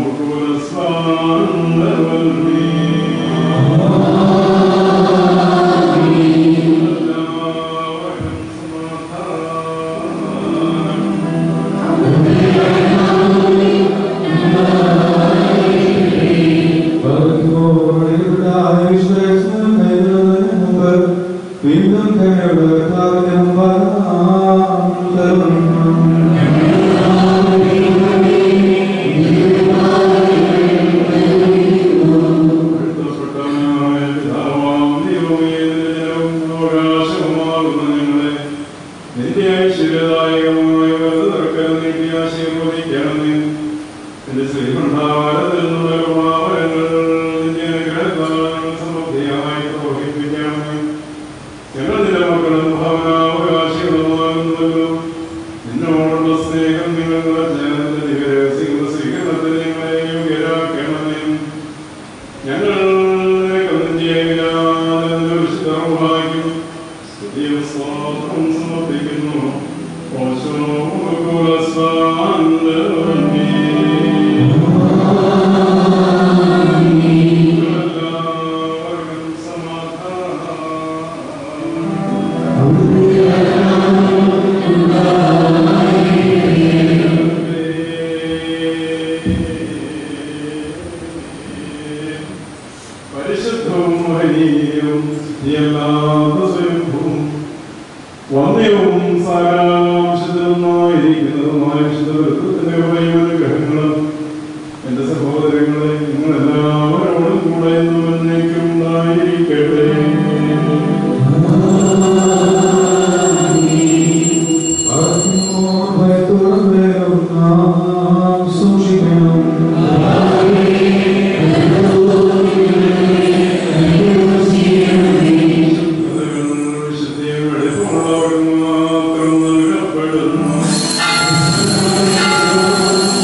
വീണ്ടും കണ്ണയുടെ കാവ്യം പറഞ്ഞു നിന്റെ ഐശ്വര്യദായകമായ വെറുതെ നീട്ടി ആശീർവദിക്കണമേ എന്റെ ശ്രീമണ്ഡാവരത്തിൽ നിന്നുള്ള കൃപാവരങ്ങൾ നിന്റെ അനുഗ്രഹത്താൽ സമൃദ്ധിയായി പ്രവഹിപ്പിക്കണമേ ഞങ്ങൾ നിന്റെ മക്കളും ഭാവനാവകാശികളുമാകുന്നല്ലോ നിന്നോടുള്ള സ്നേഹം നിങ്ങൾ നിരസിക്കുന്ന സ്വീകരണത്തിൽ ഞങ്ങളെ യോഗ്യരാക്കണമേ ഞങ്ങൾ നിനക്കൊന്നും ചെയ്യാതെ വിശുദ്ധഭാഗ്യം സ്തുതിയും സ്വാതന്ത്ര്യം സമർപ്പിക്കുന്നു ഓശോ കുലസ്വാന്തരമേ എല്ലാവർക്കും സമാധാനം പരിശുദ്ധവും മഹനീയവും സ്ഥിതിയല്ലാത്ത സ്വയംഭവും വന്യവും സാരാംശത്തിലൊന്നായിരിക്കുന്നതുമായ വിശുദ്ധത്തിന്റെ അനുഗ്രഹങ്ങളും എന്റെ സഹോദരങ്ങളെ നിങ്ങളെല്ലാവരോടും കൂടെ എന്നും എന്നേക്കും ഉണ്ടായിരിക്കട്ടെ സൂക്ഷിക്കണം വിശുദ്ധിയും വെളിപ്പമുള്ളവർക്കും മാത്രം നൽകപ്പെടുന്നു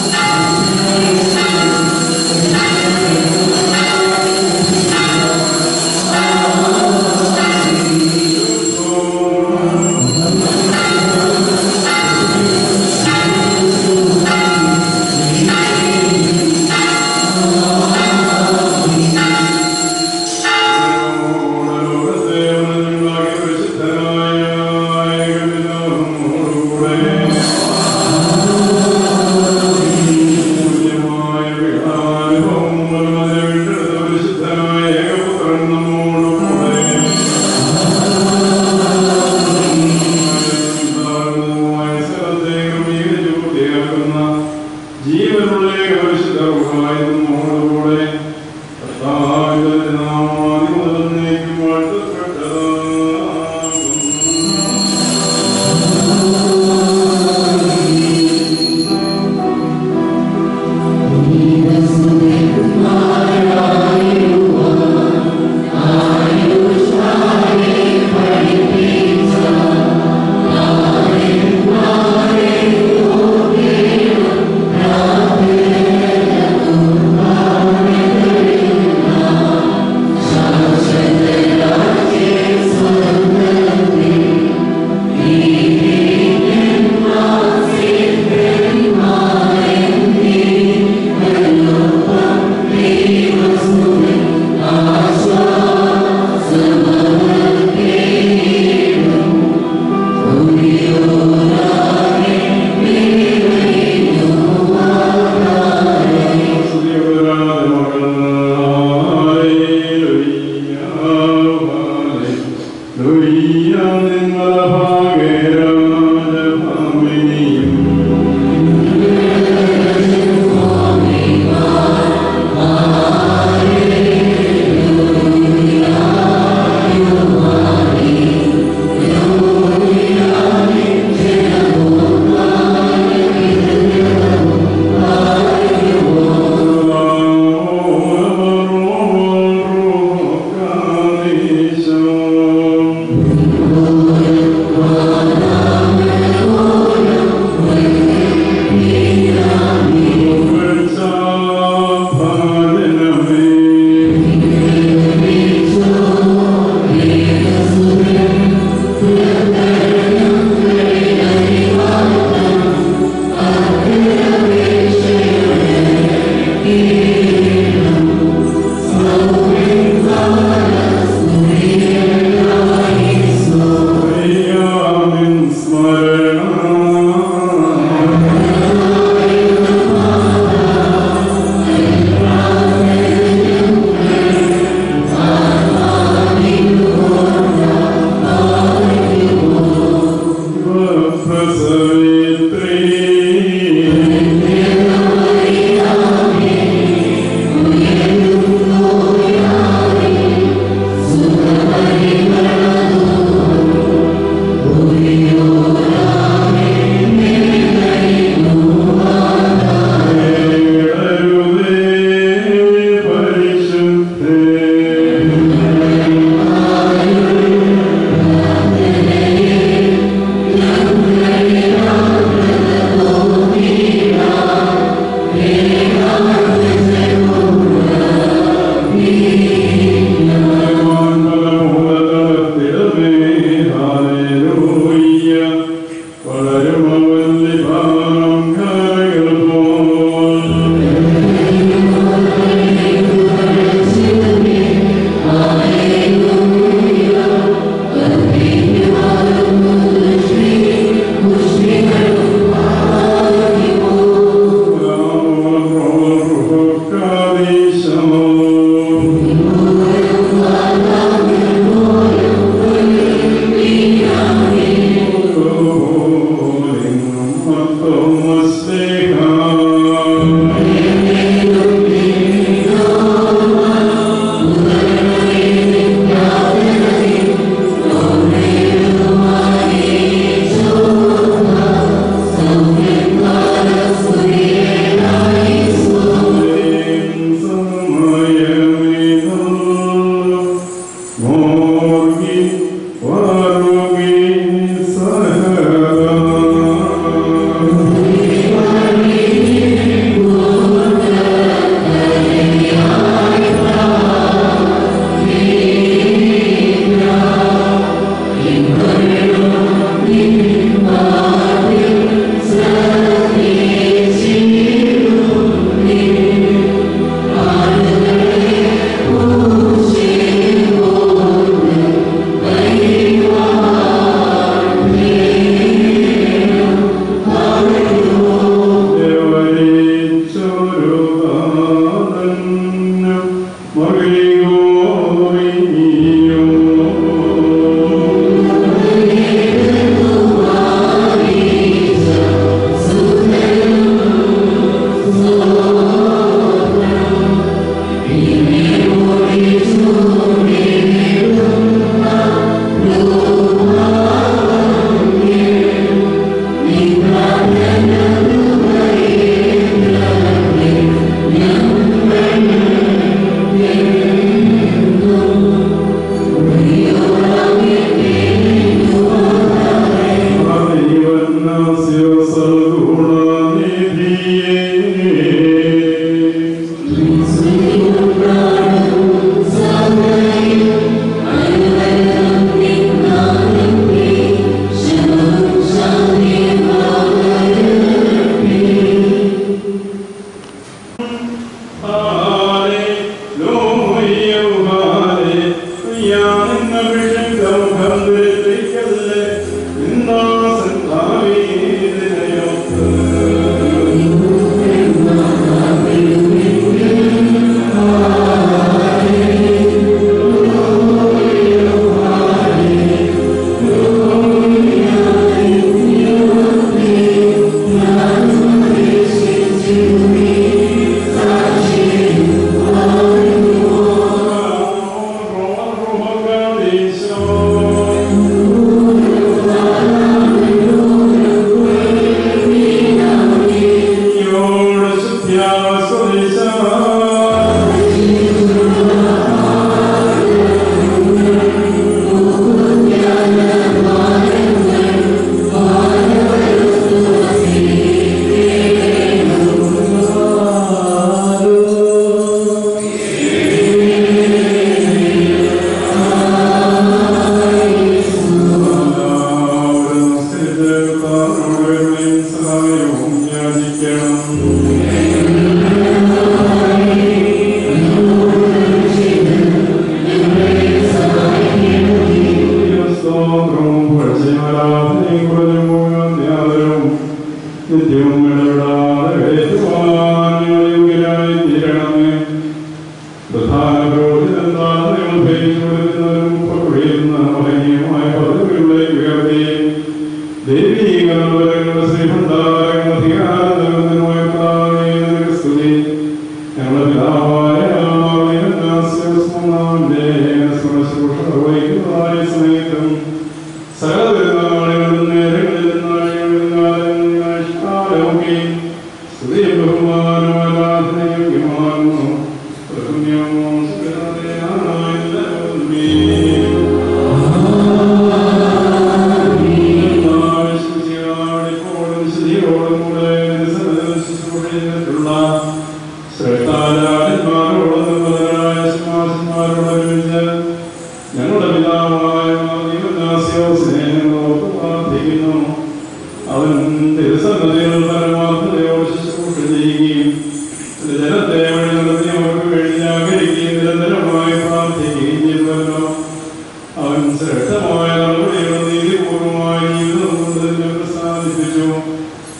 ഞങ്ങളുടെ പിതാവായ സ്നേഹം പ്രാർത്ഥിക്കുന്നു അവൻ തിരുസന്നതികൾ പരമാർത്ഥ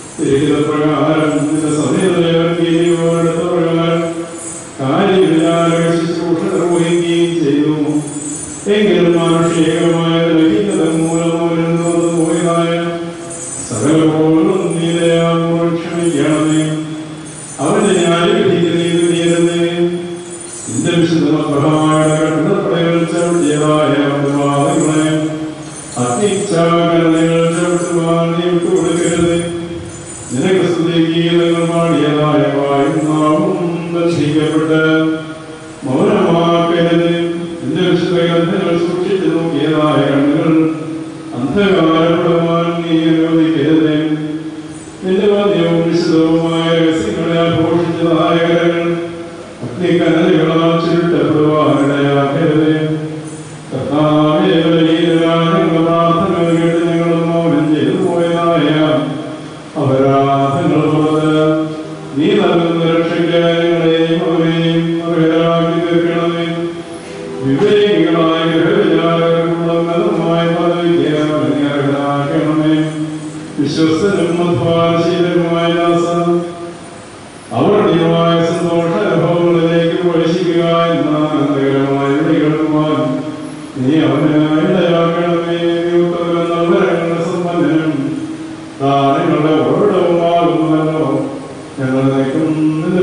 പ്രകാരം നിന്റെ സമയത്ത് പ്രകാരം കാര്യമില്ലാതെ ശുശ്രൂഷ നിർവഹിക്കുകയും ചെയ്തു എങ്കിലും മാനുഷികമായ ലഭിക്കുന്ന മൂലമോ പോയതായ സകലപ്പോഴും നീതയാകുമ്പോൾ ക്ഷമിക്കണമേ അവന്റെ ന്യായവിധിക്കുന്നേ നിന്റെ വിശുദ്ധമായ കണ്ണപ്പടകൾ ചവിട്ടിയതായ വാദങ്ങളെ അഗ്നിച്ചാകരണങ്ങൾ ചവിട്ടുവാൻ നീ വിട്ടുകൊടുക്കരുത് നിനക്ക് സ്തുതിക്കുകയും പാടിയതായ വായുനാവും ദർശിക്കപ്പെട്ട് മൗനമാക്കരുത് നിന്റെ വിശുദ്ധ ഗ്രന്ഥങ്ങൾ സൂക്ഷിച്ചു നോക്കിയതായ കണ്ണുകൾ അന്ധകാരപ്പെടുവാൻ നീ അനുവദിക്കരുത് നിന്റെ മദ്യവും വിശുദ്ധവുമായ രഹസ്യങ്ങളെ ആഘോഷിച്ചതായ കരങ്ങൾ അഗ്നിക്കനലുകളാൽ ചുരുട്ടപ്പെടുവാനിടയാക്കരുത് കർത്താവേ ബലഹീനരായ ഞങ്ങളുടെ പ്രാർത്ഥനകൾ കേട്ട് ഞങ്ങൾ മൗനം ചെയ്തു പോയതായ അപരാധങ്ങൾ പുറത്ത് നീ നൽകുന്ന രക്ഷയ്ക്ക് ഞങ്ങളെയും അവരെയും അർഹരാക്കി തീർക്കണമേ വിവേകികളായ ഗ്രഹവിചാരങ്ങളുള്ള നല്ലമായ പദവിക്ക് അവനെ അർഹരാക്കണമേ വിശ്വസ്തനും അധ്വാനശീലനുമായ ദാസൻ അവരുടെയുമായ സന്തോഷ അനുഭവങ്ങളിലേക്ക് പ്രവേശിക്കുക എന്ന ആനന്ദകരമായ വിളികളുമാൻ നീ അവന് ഇടയാക്കണമേ നീ ഉത്തരം നവരങ്ങളുടെ സമ്പന്നനും ദാനങ്ങളുടെ ഓടവുമാകുന്നല്ലോ ഞങ്ങൾ നിൽക്കും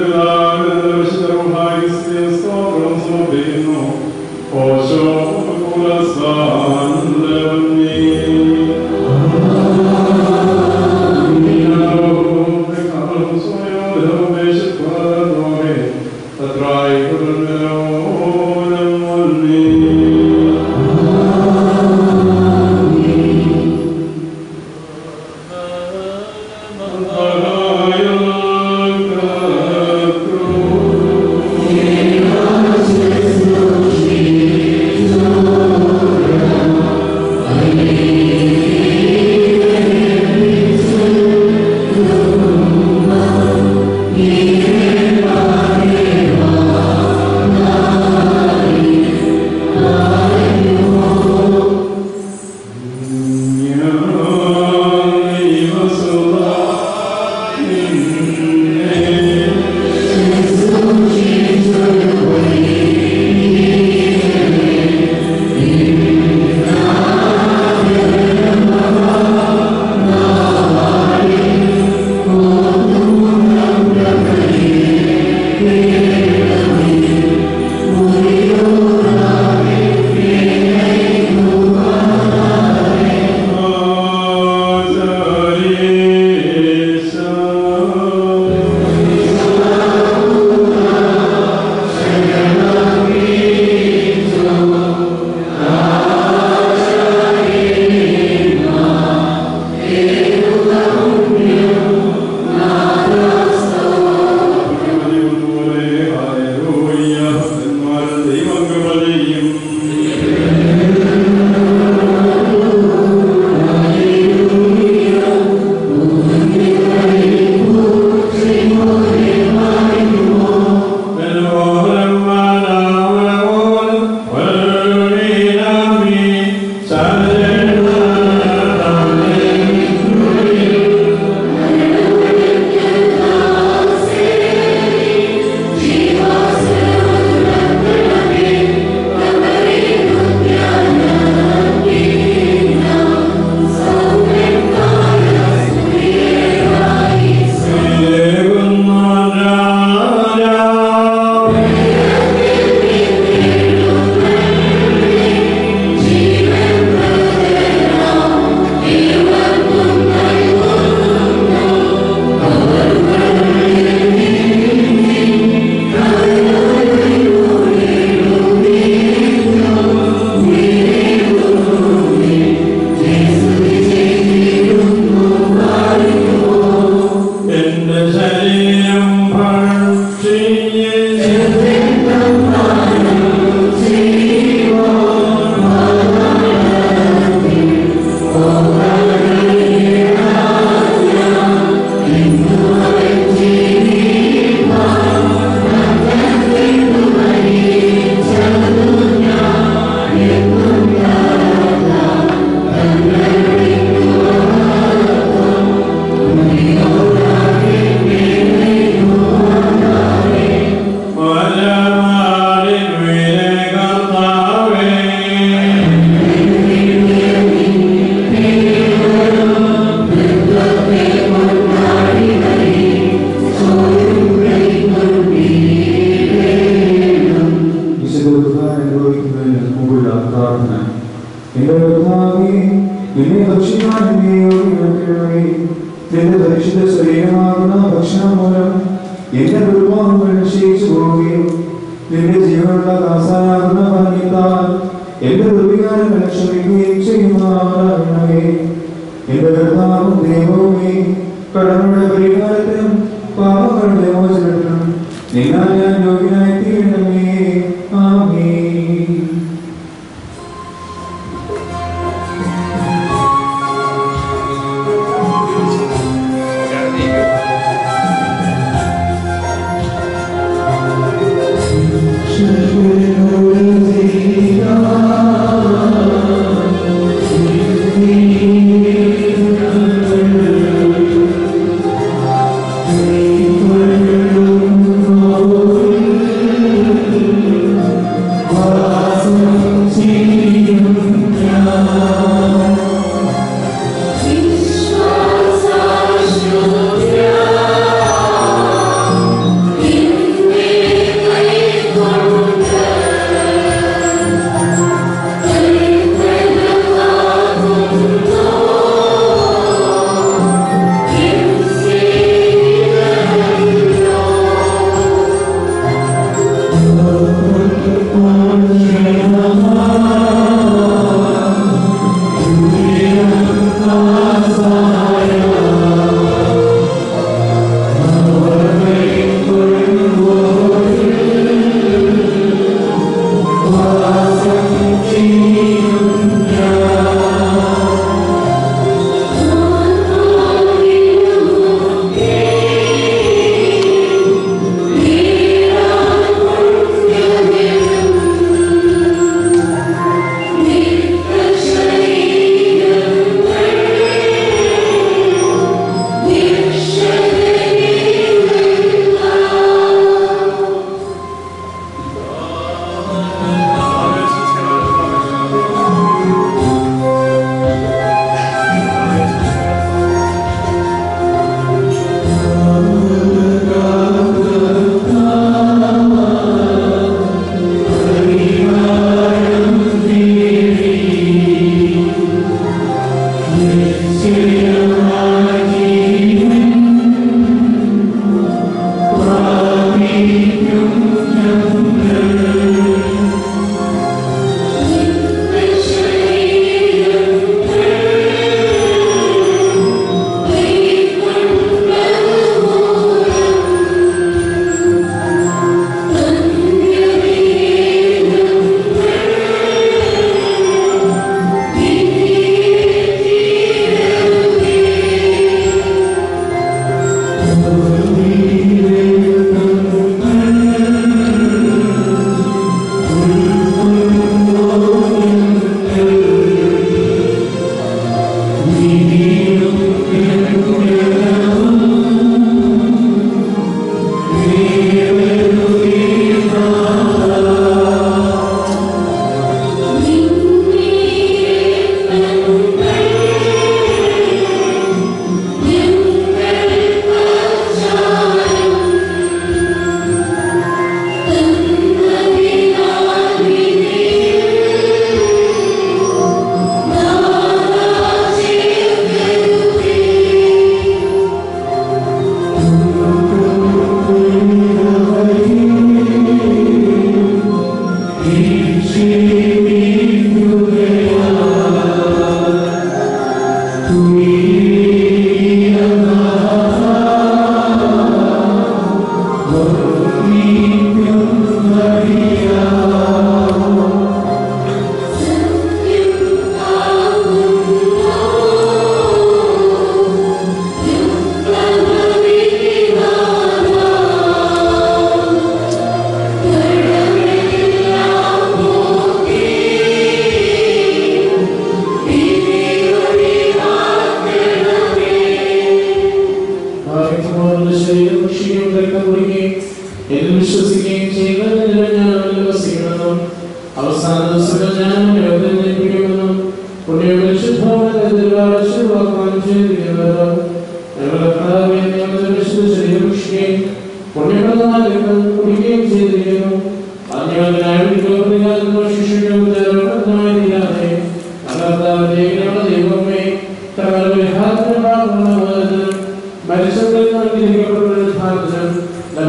സ്തോത്രം സമർപ്പിക്കുന്നു ഓശോ എന്റെ ദുർമോഹങ്ങൾ ക്ഷയിച്ചു പോവുകയും നിന്റെ ജീവനുള്ള ദാസായാകുന്ന ഭാഗ്യത്താൽ എന്റെ ദുർവികാരങ്ങൾ ക്ഷമിക്കുകയും ചെയ്യുമാറാകണമേ എന്റെ കർത്താവും ദൈവവുമേ കടങ്ങളുടെ പരിഹാരത്തിനും പാപങ്ങളുടെ മോചനത്തിനും നിങ്ങൾ ഞാൻ യോഗ്യനായി തീരണമേ ആമേൻ ഭാഗ്യത്തോടുള്ള ശരീരം ഭക്ഷിക്കുകയും രക്തം കുടിക്കുകയും എന്നിൽ വിശ്വസിക്കുകയും ചെയ്യുന്നതിന് ഞാൻ അവനിൽ വസിക്കണമെന്നും അവസാന ദിവസങ്ങൾ ഞാൻ അവനെ അവതരിപ്പിക്കുമെന്നും പുണ്യയുടെ ശുദ്ധവാഗ്ദാനം ചെയ്തിരിക്കുന്നവരോ ഞങ്ങളുടെ കർത്താവേ, ഞങ്ങളുടെ വിശുദ്ധ ശരീരം ഭക്ഷിക്കുകയും പുണ്യപ്രദമായ രക്തം കുടിക്കുകയും ചെയ്തിരിക്കുന്നു അന്യോന്യനായ വിഗ്രഹപ്രതികാരങ്ങളോ ശിക്ഷയ്ക്കോ ഉത്തരവാദിത്തമായിരിക്കാതെ കർത്താവിന്റെ ഞങ്ങളുടെ ദൈവമേ തങ്ങളുടെ വിഹാരത്തിനും മരിച്ചവരിൽ നൽകിയിരിക്കപ്പെട്ട ഭാഗത്തിനും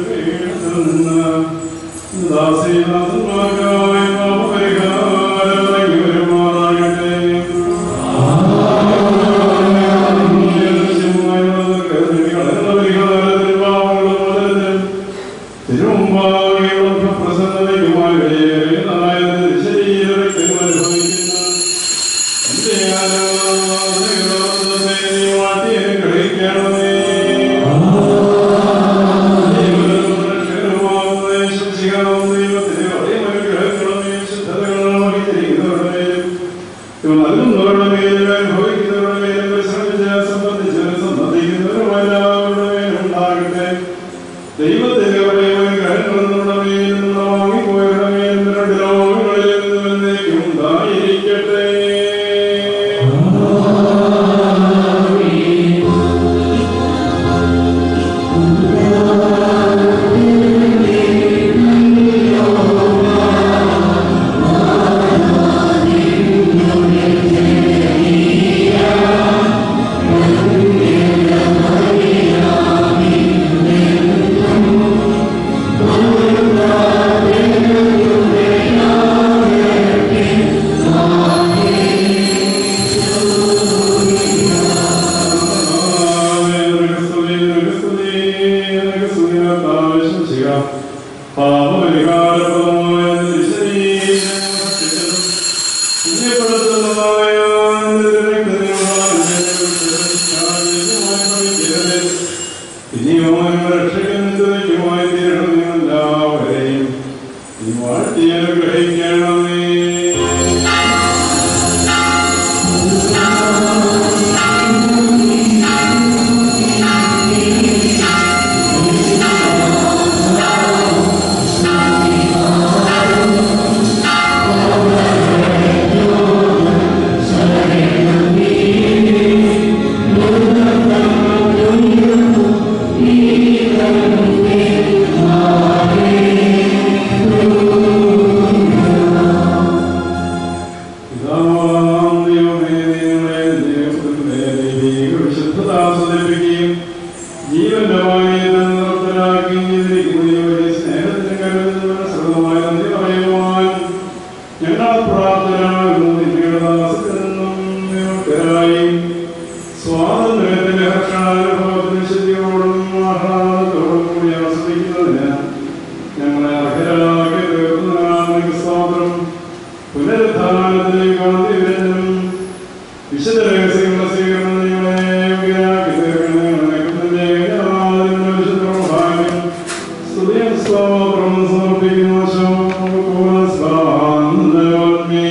ദൈവത്തിന്റെ കാര്യങ്ങളുടെ മേലും വാങ്ങിപ്പോയവരുടെ മേലും രണ്ട് ലോകങ്ങളിൽ നിന്നും എന്നേക്കും ഉണ്ടായിരിക്കട്ടെ ഗ്രഹിക്കണമേ പിതാവാം ദൈവമേ, നിങ്ങളെ ദൈവത്തിന്റെ ദൈവിക വിശുദ്ധത സ്വീകരിക്കുകയും ജീവന്റെ വായിൽ നിർത്തലാക്കി ജീവിക്കുന്ന ഈ വലിയ സ്നേഹത്തിന് കരുതുന്ന സർവ്വമായ നന്ദി പറയുവാൻ ഞങ്ങൾ പ്രാർത്ഥനാകുന്നു നിങ്ങളുടെ ദാസത്തിനും നിങ്ങൾക്കായി സ്വാതന്ത്ര്യത്തിന്റെ ഹർഷാനുഭവത്തിന് ശുദ്ധിയോടും ആഹ്ലാദത്തോടും കൂടി ആസ്വദിക്കുന്നതിന് ഞങ്ങളെ അർഹരാക്കി തീർക്കുന്നതിനാണ് സ്തോത്രം പുനരുദ്ധാനത്തിലേക്ക് കാന്തിവരും വിശുദ്ധ രഹസ്യങ്ങളുടെ സ്വീകരണം നിങ്ങളെ യോഗ്യരാക്കി തീർക്കണമേ നിങ്ങളുടെ വിശുദ്ധ ഭാഗ്യം സ്തുതിയും സ്തോത്രം സമർപ്പിക്കുന്നു ശോഭനസ്വാന്തവന്മേ.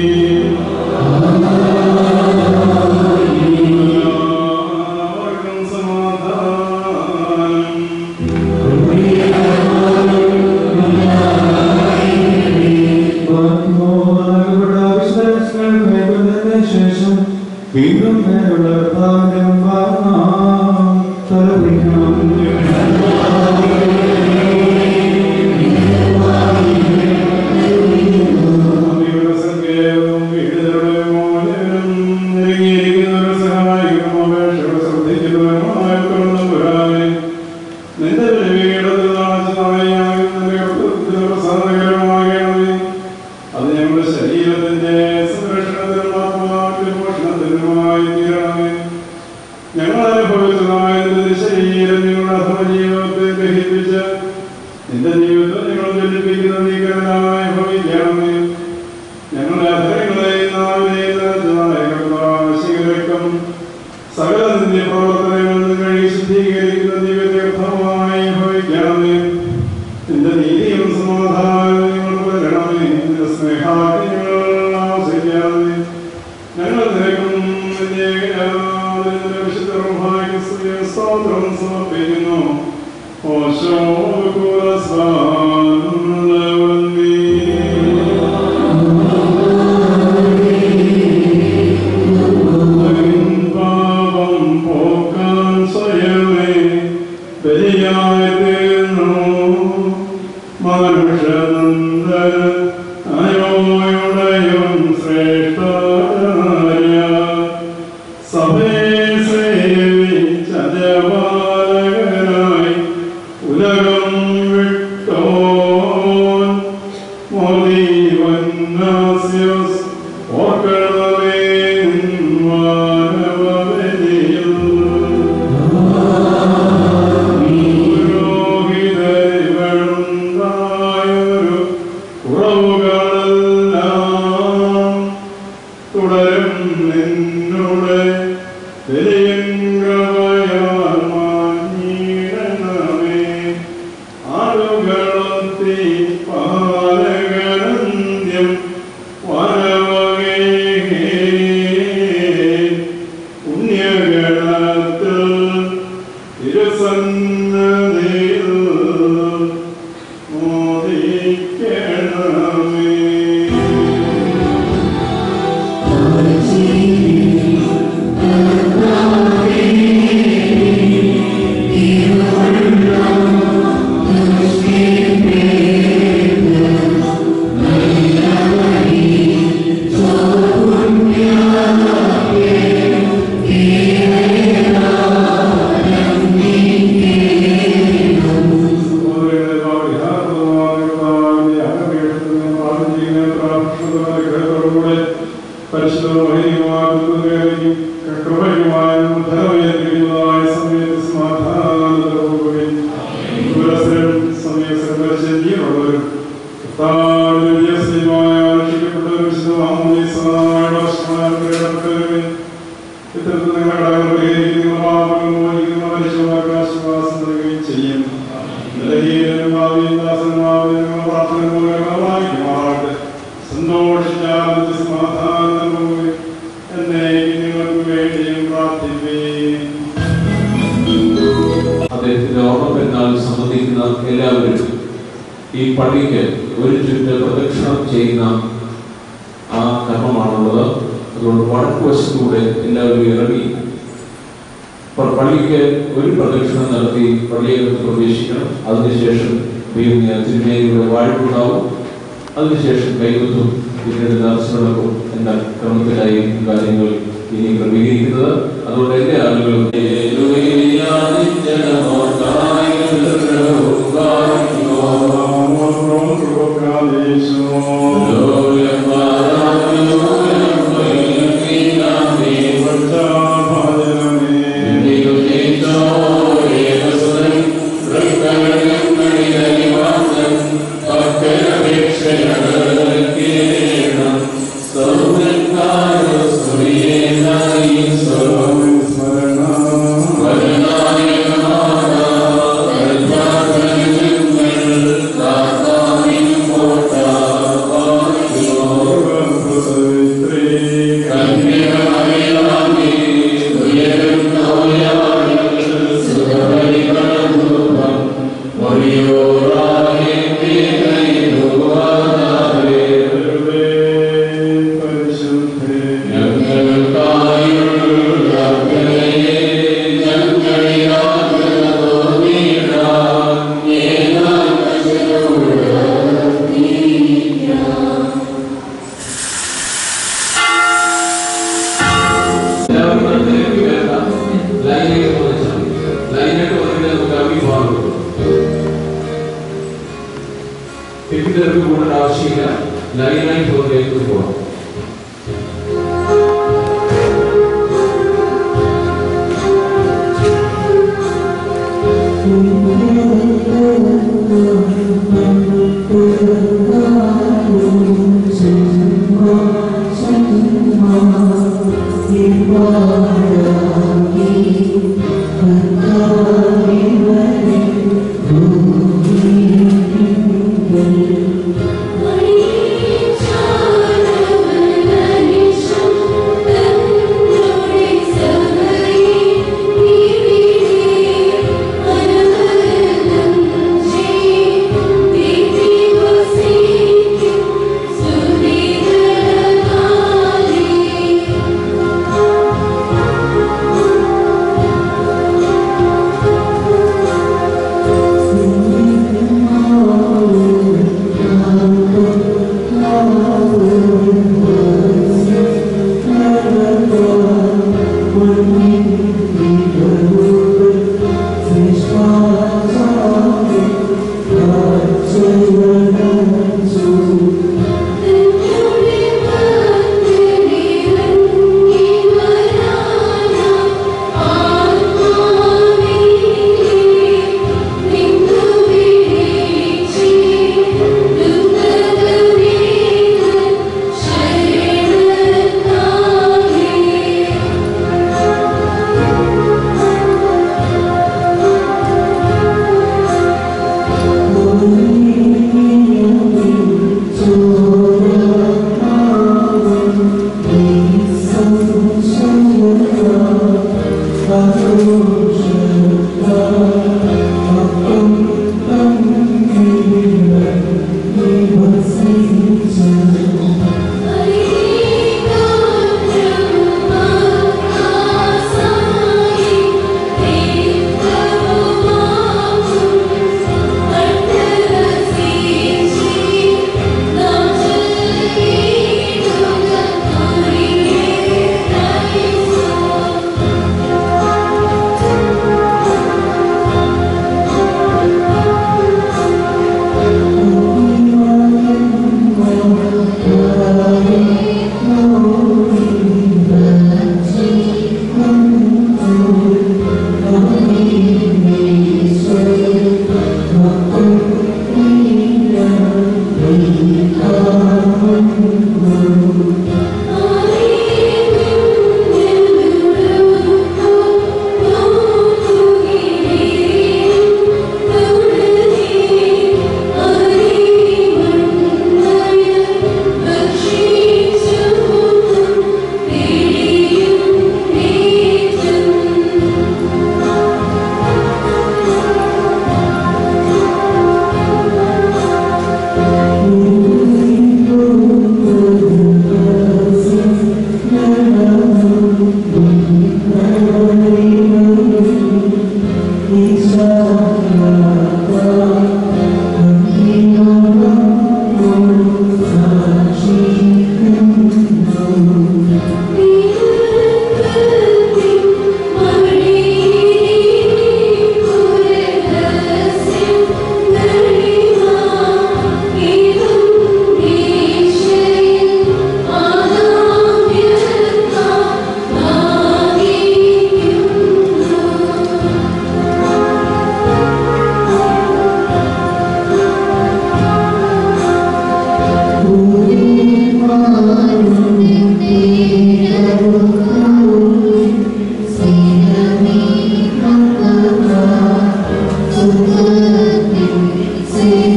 എല്ലാവർക്കും സമാധാനം ശേഷം വീണ്ടും മേലുള്ള കർത്താവിന്റെ മുമ്പാകെ നാം തലകുനിക്കണം. അമ്മയുടെ സങ്കേതവും വീടുകളുടെ മോചനം നെരുങ്ങിയിരിക്കുന്നവരെ സഹായിക്കണം അപേക്ഷകൾ ശ്രദ്ധിക്കുന്നവരുമായ പുരാനെ നിന്റെ വീടത്തിൽ പ്രസാദകരമാകണമേ അത് ഞങ്ങളുടെ ശരീരത്തിന്റെ സംരക്ഷണത്തിനും ആത്മാവിന്റെ പോഷണത്തിനുമായി തീരണമേ ഞങ്ങൾ അനുഭവിച്ചതായ നിന്റെ ശരീരം ഞങ്ങളുടെ അധമജീവിതത്തെ ഗ്രഹിപ്പിച്ച് നിന്റെ ജീവിതത്തെ ഞങ്ങൾ ജനിപ്പിക്കുന്ന നീകരനായി ഭവിക്കണമേ ഞങ്ങളുടെ അധരങ്ങളെ നാവിനെയും സകല നിന്റെ പ്രവർത്തനങ്ങളിൽ കഴി ശുദ്ധീകരിക്കുന്ന ദൈവതീർത്ഥമായി ഭവിക്കണമേ നിന്റെ നീതിയും സമാധാനവും ഞങ്ങൾ പുലരണമേ നിന്റെ സ്നേഹാജ്ഞകൾ ആവശ്യിക്കണമേ ഞങ്ങൾ നിനക്കും നിന്റെ നിന്റെ വിശുദ്ധ റൂഹായ്ക്ക് സ്തോത്രം സമർപ്പിക്കുന്നു ഓശോ പാപം പോക്കാൻ സ്വയമേ ബലിയായി തീർന്നു മനുഷ്യനന്ദൻ അയോയുടയും ശ്രേഷ്ഠനായ സഭയെ സേവിച്ച ജപാലകനായി ഉലകം സന്തോഷിച്ചാൽ സമാധാനം എന്നെ നിങ്ങൾക്ക് വേണ്ടിയും പ്രാർത്ഥിപ്പേൻ അദ്ദേഹത്തിന്റെ ഓർമ്മ പെരുന്നാൾ സംബന്ധിക്കുന്ന എല്ലാവരും ഈ പള്ളിക്ക് ഒരു ചുറ്റ് പ്രദക്ഷിണം ചെയ്യുന്ന ആ കർമ്മമാണുള്ളത് അതുകൊണ്ട് വടക്ക് വശത്തൂടെ എല്ലാവരും ഇറങ്ങി പ- പള്ളിക്ക് ഒരു പ്രദക്ഷിണം നടത്തി പള്ളിയകത്ത് പ്രവേശിക്കണം അതിനുശേഷം ദൈവം തിരുമേനിയുടെ വാഴ്വുണ്ടാവും അതിനുശേഷം കൈവത്തും പിന്നീട് ദർശനവും എന്ന ക്രമത്തിലായി കാര്യങ്ങൾ ഇനി ക്രമീകരിക്കുന്നത് അതുകൊണ്ട് എല്ലാ ആളുകളും എല്ലാവരും മനസ്സിലേക്ക് വേണ്ട ലൈനിലേക്ക് വന്നിച്ചാൽ ലൈനായിട്ട് വന്നിട്ട് നമുക്ക് അഭിഭാവം തിരിച്ചറിവ് കൂടേണ്ട ആവശ്യമില്ല ലൈനായി പുറത്തേക്ക് പോകണം Thank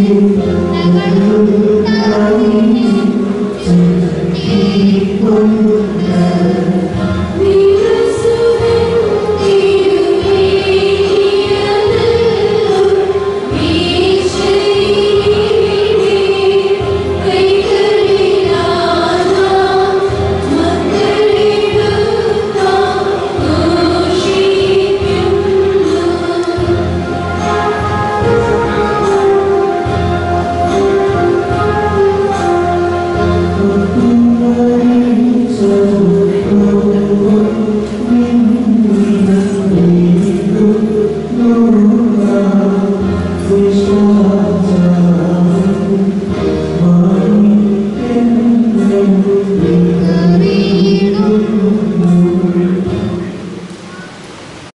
ജീവിതം